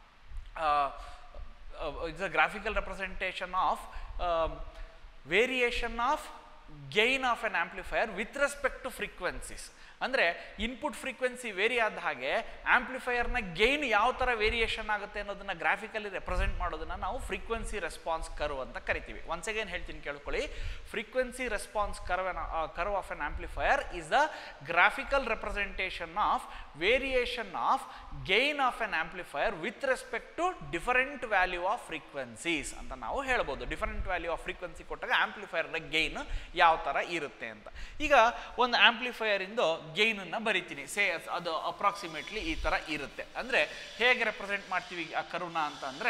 it's a graphical representation of variation of gain of an amplifier with respect to frequencies ಅಂದರೆ input frequency vary ಆದ ಹಾಗೆ ಆಂಪ್ಲಿಫೈಯರ್ನ ಗೈನ್ ಯಾವ ಥರ ವೇರಿಯೇಷನ್ ಆಗುತ್ತೆ ಅನ್ನೋದನ್ನ ಗ್ರಾಫಿಕಲಿ ರೆಪ್ರೆಸೆಂಟ್ ಮಾಡೋದನ್ನ ನಾವು ಫ್ರೀಕ್ವೆನ್ಸಿ ರೆಸ್ಪಾನ್ಸ್ ಕರ್ವ್ ಅಂತ ಕರಿತೀವಿ ಒನ್ಸ್ ಅಗೇನ್ ಹೇಳ್ತೀನಿ ಕೇಳ್ಕೊಳ್ಳಿ frequency response curve curve of an amplifier is the graphical representation of variation of gain of an amplifier with respect to different value of frequencies ಅಂತ ನಾವು ಹೇಳ್ಬೋದು different value off frequency ಕೊಟ್ಟಾಗ ಆಂಪ್ಲಿಫೈಯರ್ನ gain ಯಾವ ಥರ ಇರುತ್ತೆ ಅಂತ ಈಗ ಒಂದು ಆಂಪ್ಲಿಫೈಯರಿಂದು ಗೈನನ್ನು ಬರಿತೀನಿ ಸೇ ಅದು ಅಪ್ರಾಕ್ಸಿಮೇಟ್ಲಿ ಈ ಥರ ಇರುತ್ತೆ ಅಂದರೆ ಹೇಗೆ ರೆಪ್ರೆಸೆಂಟ್ ಮಾಡ್ತೀವಿ ಆ ಕರುನ ಅಂತ ಅಂದರೆ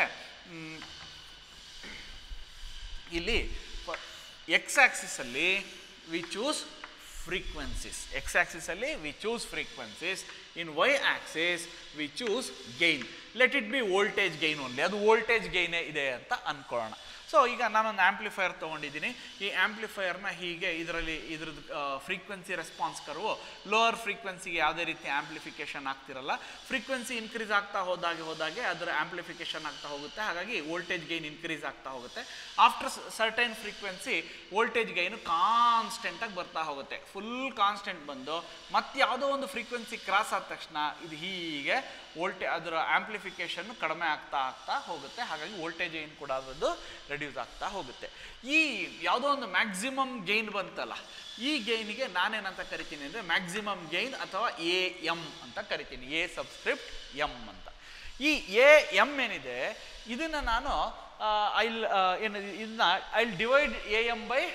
ಇಲ್ಲಿ ಎಕ್ಸ್ ಆಕ್ಸಿಸಲ್ಲಿ ವಿ ಚೂಸ್ ಫ್ರೀಕ್ವೆನ್ಸೀಸ್ ಎಕ್ಸ್ ಆಕ್ಸಿಸಲ್ಲಿ we choose frequencies in y axis we choose gain let it be voltage gain only ಅದು ವೋಲ್ಟೇಜ್ ಗೈನೇ ಇದೆ ಅಂತ ಅಂದ್ಕೊಳ್ಳೋಣ ಸೊ ಈಗ ನಾನೊಂದು ಆಂಪ್ಲಿಫೈಯರ್ ತೊಗೊಂಡಿದ್ದೀನಿ ಈ ಆಂಪ್ಲಿಫೈಯರ್ನ ಹೀಗೆ ಇದರಲ್ಲಿ ಇದ್ರದ್ದು ಫ್ರೀಕ್ವೆನ್ಸಿ ರೆಸ್ಪಾನ್ಸ್ ಕರ್ವು ಲೋವರ್ ಫ್ರೀಕ್ವೆನ್ಸಿಗೆ ಯಾವುದೇ ರೀತಿ ಆಂಪ್ಲಿಫಿಕೇಶನ್ ಆಗ್ತಿರಲ್ಲ ಫ್ರೀಕ್ವೆನ್ಸಿ ಇನ್ಕ್ರೀಸ್ ಆಗ್ತಾ ಹೋದಾಗೆ ಹೋದಾಗೆ ಅದರ ಆಂಪ್ಲಿಫಿಕೇಶನ್ ಆಗ್ತಾ ಹೋಗುತ್ತೆ ಹಾಗಾಗಿ ವೋಲ್ಟೇಜ್ ಗೈನ್ ಇನ್ಕ್ರೀಸ್ ಆಗ್ತಾ ಹೋಗುತ್ತೆ after certain frequency voltage gain ಕಾನ್ಸ್ಟೆಂಟಾಗಿ ಬರ್ತಾ ಹೋಗುತ್ತೆ ಫುಲ್ ಕಾನ್ಸ್ಟೆಂಟ್ ಬಂದು ಮತ್ತೆ ಯಾವುದೋ ಒಂದು ಫ್ರೀಕ್ವೆನ್ಸಿ ಕ್ರಾಸ್ ಆದ ತಕ್ಷಣ ಇದು ಹೀಗೆ ವೋಲ್ಟೇ ಅದರ ಆಂಪ್ಲಿಫಿಕೇಶನ್ ಕಡಿಮೆ ಆಗ್ತಾ ಆಗ್ತಾ ಹೋಗುತ್ತೆ ಹಾಗಾಗಿ ವೋಲ್ಟೇಜ್ ಗೈನ್ ಕೂಡ ಅದರದ್ದು ರೆಡ್ಯೂಸ್ ಆಗ್ತಾ ಹೋಗುತ್ತೆ ಈ ಯಾವುದೋ ಒಂದು ಮ್ಯಾಕ್ಸಿಮಮ್ ಗೈನ್ ಬಂತಲ್ಲ ಈ ಗೈನಿಗೆ ನಾನೇನಂತ ಕರಿತೀನಿ ಅಂದರೆ ಮ್ಯಾಕ್ಸಿಮಮ್ ಗೈನ್ ಅಥವಾ ಎ ಎಮ್ ಅಂತ ಕರಿತೀನಿ ಎ ಸಬ್ಸ್ಕ್ರಿಪ್ಟ್ ಎಮ್ ಅಂತ ಈ ಎ ಎಮ್ ಏನಿದೆ ಇದನ್ನು ನಾನು ಐಲ್ ಏನು ಇದನ್ನ I'll divide A M by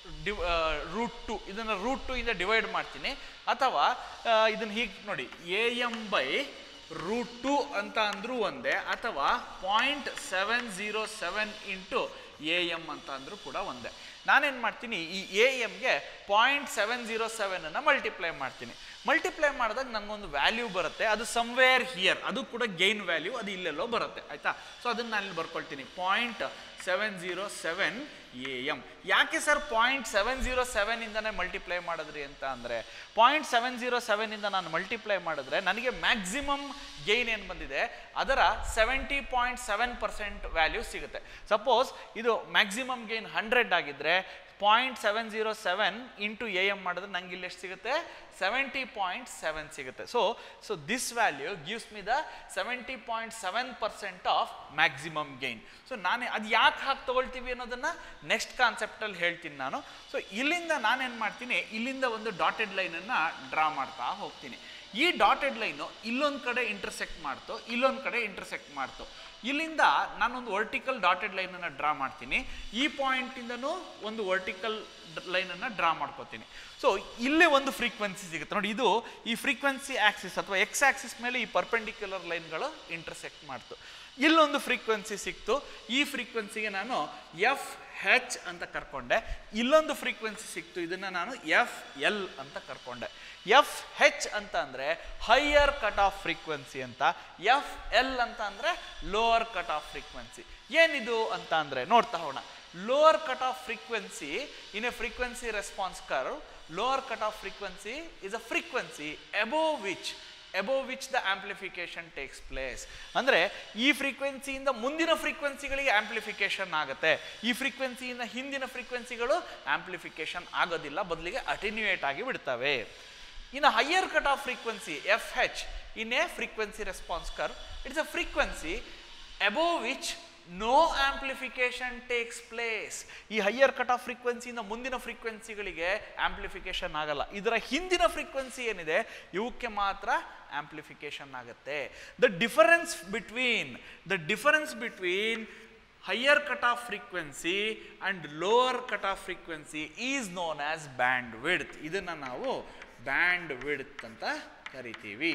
ಡಿವ್ ರೂಟ್ ಟು ಇದನ್ನು ರೂಟ್ ಟು ಇಂದ ಡಿವೈಡ್ ಮಾಡ್ತೀನಿ ಅಥವಾ ಇದನ್ನು ಹೀಗೆ ನೋಡಿ A M by root two ಅಂತ ಅಂದ್ರೂ ಒಂದೇ ಅಥವಾ point seven zero seven into A M ಅಂತ ಅಂದ್ರೂ ಕೂಡ ಒಂದೇ ನಾನೇನು ಮಾಡ್ತೀನಿ ಈ ಎ ಎಮ್ಗೆ ಪಾಯಿಂಟ್ ಸೆವೆನ್ ಝೀರೋ ಸೆವೆನನ್ನು ಮಲ್ಟಿಪ್ಲೈ ಮಾಡ್ತೀನಿ ಮಲ್ಟಿಪ್ಲೈ ಮಾಡಿದಾಗ ನನಗೊಂದು ವ್ಯಾಲ್ಯೂ ಬರುತ್ತೆ ಅದು ಸಮ್ವೇರ್ ಹಿಯರ್ ಅದು ಕೂಡ ಗೈನ್ ವ್ಯಾಲ್ಯೂ ಅದು ಇಲ್ಲೆಲ್ಲೋ ಬರುತ್ತೆ ಆಯಿತಾ ಸೊ ಅದನ್ನು ನಾನು ಇಲ್ಲಿ ಬರ್ಕೊಳ್ತೀನಿ point seven zero seven A M ಯಾಕೆ ಸರ್ ಪಾಯಿಂಟ್ ಸೆವೆನ್ ಝೀರೋ ಸೆವೆನಿಂದನೇ ಮಲ್ಟಿಪ್ಲೈ ಮಾಡಿದ್ರಿ ಅಂತ ಅಂದರೆ ಪಾಯಿಂಟ್ ಸೆವೆನ್ ಝೀರೋ ಸೆವೆನಿಂದ ನಾನು ಮಲ್ಟಿಪ್ಲೈ ಮಾಡಿದ್ರೆ ನನಗೆ ಮ್ಯಾಕ್ಸಿಮಮ್ ಗೈನ್ ಏನು ಬಂದಿದೆ ಅದರ seventy point seven percent value ಸಿಗುತ್ತೆ ಸಪೋಸ್ ಇದು ಮ್ಯಾಕ್ಸಿಮಮ್ ಗೈನ್ ಹಂಡ್ರೆಡ್ ಆಗಿದ್ದರೆ point seven zero seven into A M ಮಾಡಿದ್ರೆ ನಂಗೆ ಇಲ್ಲಿ ಎಷ್ಟು ಸಿಗುತ್ತೆ ಸೆವೆಂಟಿ ಪಾಯಿಂಟ್ ಸೆವೆನ್ ಸಿಗುತ್ತೆ so so this value gives me the seventy point seven percent of maximum gain so ನಾನು ಅದು ಯಾಕೆ ಹಾಕಿ ತಗೊಳ್ತೀವಿ ಅನ್ನೋದನ್ನು ನೆಕ್ಸ್ಟ್ ಕಾನ್ಸೆಪ್ಟಲ್ಲಿ ಹೇಳ್ತೀನಿ ನಾನು ಸೊ ಇಲ್ಲಿಂದ ನಾನೇನು ಮಾಡ್ತೀನಿ ಇಲ್ಲಿಂದ ಒಂದು ಡಾಟೆಡ್ ಲೈನನ್ನು ಡ್ರಾ ಮಾಡ್ತಾ ಹೋಗ್ತೀನಿ ಈ ಡಾಟೆಡ್ ಲೈನು ಇಲ್ಲೊಂದು ಕಡೆ ಇಂಟರ್ಸೆಕ್ಟ್ ಮಾಡ್ತು ಇಲ್ಲೊಂದು ಕಡೆ ಇಂಟರ್ಸೆಕ್ಟ್ ಮಾಡ್ತು ಇಲ್ಲಿಂದ ನಾನೊಂದು ವರ್ಟಿಕಲ್ ಡಾಟೆಡ್ ಲೈನನ್ನು ಡ್ರಾ ಮಾಡ್ತೀನಿ ಈ ಪಾಯಿಂಟಿಂದನೂ ಒಂದು ವರ್ಟಿಕಲ್ ಲೈನನ್ನು ಡ್ರಾ ಮಾಡ್ಕೋತೀನಿ ಸೊ ಇಲ್ಲೇ ಒಂದು ಫ್ರೀಕ್ವೆನ್ಸಿ ಸಿಗುತ್ತೆ ನೋಡಿ ಇದು ಈ ಫ್ರೀಕ್ವೆನ್ಸಿ ಆಕ್ಸಿಸ್ ಅಥವಾ ಎಕ್ಸ್ ಆಕ್ಸಿಸ್ ಮೇಲೆ ಈ ಪರ್ಪೆಂಡಿಕ್ಯುಲರ್ ಲೈನ್ಗಳು ಇಂಟರ್ಸೆಕ್ಟ್ ಮಾಡ್ತು ಇಲ್ಲೊಂದು ಫ್ರೀಕ್ವೆನ್ಸಿ ಸಿಕ್ತು ಈ ಫ್ರೀಕ್ವೆನ್ಸಿಗೆ ನಾನು ಎಫ್ ಹೆಚ್ ಅಂತ ಕರ್ಕೊಂಡೆ ಇಲ್ಲೊಂದು ಫ್ರೀಕ್ವೆನ್ಸಿ ಸಿಕ್ತು ಇದನ್ನು ನಾನು ಎಫ್ ಎಲ್ ಅಂತ ಕರ್ಕೊಂಡೆ ಎಫ್ ಹೆಚ್ ಅಂತ ಅಂದರೆ ಹೈಯರ್ ಕಟ್ ಆಫ್ ಫ್ರೀಕ್ವೆನ್ಸಿ ಅಂತ ಎಫ್ ಎಲ್ ಅಂತ ಅಂದರೆ ಲೋವರ್ ಕಟ್ ಆಫ್ ಫ್ರೀಕ್ವೆನ್ಸಿ ಏನಿದು ಅಂತ ಅಂದರೆ ನೋಡ್ತಾ ಹೋಗೋಣ lower cut off frequency in a frequency response curve lower cut off frequency is a frequency above which above which the amplification takes place ಅಂದರೆ ಈ ಫ್ರೀಕ್ವೆನ್ಸಿಯಿಂದ ಮುಂದಿನ ಫ್ರೀಕ್ವೆನ್ಸಿಗಳಿಗೆ ಆಂಪ್ಲಿಫಿಕೇಶನ್ ಆಗುತ್ತೆ ಈ ಫ್ರೀಕ್ವೆನ್ಸಿಯಿಂದ ಹಿಂದಿನ ಫ್ರೀಕ್ವೆನ್ಸಿಗಳು ಆಂಪ್ಲಿಫಿಕೇಶನ್ ಆಗೋದಿಲ್ಲ ಬದಲಿಗೆ ಅಟಿನ್ಯೂಯೇಟ್ ಆಗಿ ಬಿಡ್ತವೆ ಇನ್ನು higher cut off frequency F H in a frequency response ಕರ್ it's a frequency above which no amplification takes place ಈ ಹೈಯರ್ ಕಟ್ ಆಫ್ ಫ್ರೀಕ್ವೆನ್ಸಿಯಿಂದ ಮುಂದಿನ ಫ್ರೀಕ್ವೆನ್ಸಿಗಳಿಗೆ ಆಂಪ್ಲಿಫಿಕೇಶನ್ ಆಗಲ್ಲ ಇದರ ಹಿಂದಿನ ಫ್ರೀಕ್ವೆನ್ಸಿ ಏನಿದೆ ಇವಕ್ಕೆ ಮಾತ್ರ ಆಂಪ್ಲಿಫಿಕೇಶನ್ ಆಗುತ್ತೆ the difference between the difference between higher cut off frequency and lower cut off frequency is known as bandwidth ಇದನ್ನು ನಾವು ಬ್ಯಾಂಡ್ ವಿಡ್ತ್ ಅಂತ ಕರಿತೀವಿ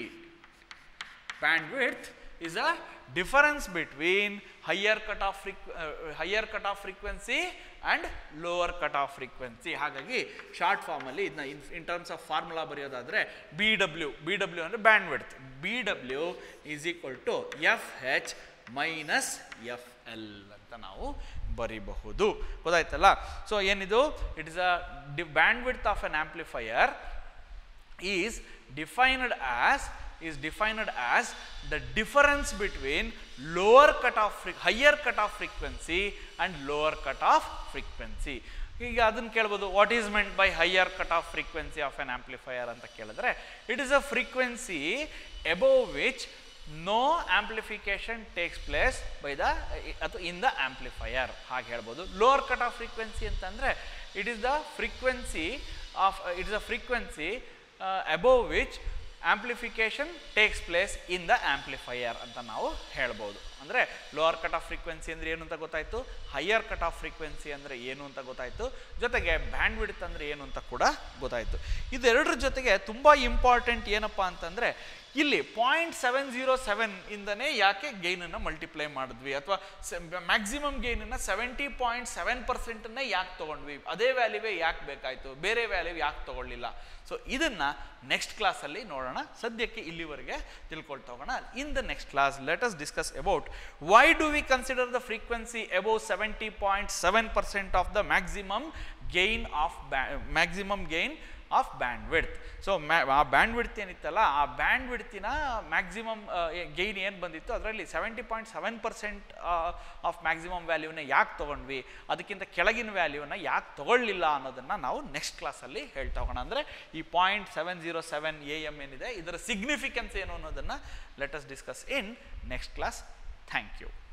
bandwidth is a difference between higher cutoff frequ- uh, higher cutoff frequency and lower cutoff frequency ಹಾಗಾಗಿ short ಫಾರ್ಮಲ್ಲಿ ಇದನ್ನ in in terms of formula ಬರೆಯೋದಾದರೆ B W B W ಅಂದರೆ bandwidth B W is equal to F H minus F L ಅಂತ ನಾವು ಬರಿಬಹುದು ಗೊತ್ತಾಯ್ತಲ್ಲ so ಏನಿದು ಇಟ್ ಇಸ್ ಅ ಡಿ bandwidth of an amplifier is defined as is defined as the difference between lower cutoff fre- higher cutoff frequency and lower cutoff frequency ಈಗ ಅದನ್ನು ಕೇಳ್ಬೋದು what is meant by higher cut off frequency of an amplifier ಅಂತ ಕೇಳಿದ್ರೆ it is a frequency above which no amplification takes place by the ಅಥವಾ in the amplifier ಹಾಗೆ ಹೇಳ್ಬೋದು lower cut off frequency ಅಂತಂದರೆ it is the frequency of it is a frequency above which amplification takes place in the amplifier ಅಂತ ನಾವು ಹೇಳ್ಬೋದು ಅಂದರೆ lower cut off frequency ಅಂದರೆ ಏನು ಅಂತ ಗೊತ್ತಾಯಿತು ಹೈಯರ್ ಕಟ್ ಆಫ್ ಫ್ರೀಕ್ವೆನ್ಸಿ ಅಂದರೆ ಏನು ಅಂತ ಗೊತ್ತಾಯಿತು ಜೊತೆಗೆ ಬ್ಯಾಂಡ್ ವಿಡ್ತ್ ಅಂದರೆ ಏನು ಅಂತ ಕೂಡ ಗೊತ್ತಾಯಿತು ಇದೆರಡರ ಜೊತೆಗೆ ತುಂಬ ಇಂಪಾರ್ಟೆಂಟ್ ಏನಪ್ಪ ಅಂತಂದರೆ ಇಲ್ಲಿ ಪಾಯಿಂಟ್ ಸೆವೆನ್ ಜೀರೋ ಸೆವೆನ್ ಇಂದನೇ ಯಾಕೆ ಗೈನನ್ನು ಮಲ್ಟಿಪ್ಲೈ ಮಾಡಿದ್ವಿ ಅಥವಾ ಮ್ಯಾಕ್ಸಿಮಮ್ ಗೈನನ್ನು ಸೆವೆಂಟಿ ಪಾಯಿಂಟ್ ಸೆವೆನ್ ಪರ್ಸೆಂಟನ್ನೇ ಯಾಕೆ ತೊಗೊಂಡ್ವಿ ಅದೇ ವ್ಯಾಲ್ಯೂವೇ ಯಾಕೆ ಬೇಕಾಯಿತು ಬೇರೆ ವ್ಯಾಲ್ಯೂ ಯಾಕೆ ತೊಗೊಳ್ಳಿಲ್ಲ ಸೊ ಇದನ್ನು ನೆಕ್ಸ್ಟ್ ಕ್ಲಾಸಲ್ಲಿ ನೋಡೋಣ ಸದ್ಯಕ್ಕೆ ಇಲ್ಲಿವರೆಗೆ ತಿಳ್ಕೊಳ್ತಾ ಹೋಗೋಣ in the next class let us discuss about why do we consider the frequency above seventy point seven percent of the maximum gain of ಬ್ಯಾ maximum gain of bandwidth so ಮ್ಯಾ ಆ band width ಏನಿತ್ತಲ್ಲ ಆ band ವಿಡ್ತಿನ maximum gain ಏನು ಬಂದಿತ್ತು ಅದರಲ್ಲಿ seventy point seven percent of maximum ವ್ಯಾಲ್ಯೂನ ಯಾಕೆ ತೊಗೊಂಡ್ವಿ ಅದಕ್ಕಿಂತ ಕೆಳಗಿನ ವ್ಯಾಲ್ಯೂನ ಯಾಕೆ ತೊಗೊಳ್ಳಿಲ್ಲ ಅನ್ನೋದನ್ನು ನಾವು ನೆಕ್ಸ್ಟ್ ಕ್ಲಾಸಲ್ಲಿ ಹೇಳ್ತಾ ಹೋಗೋಣ ಅಂದರೆ ಈ point seven zero seven A M ಏನಿದೆ ಇದರ ಸಿಗ್ನಿಫಿಕೆನ್ಸ್ ಏನು ಅನ್ನೋದನ್ನು let us discuss in next class thank you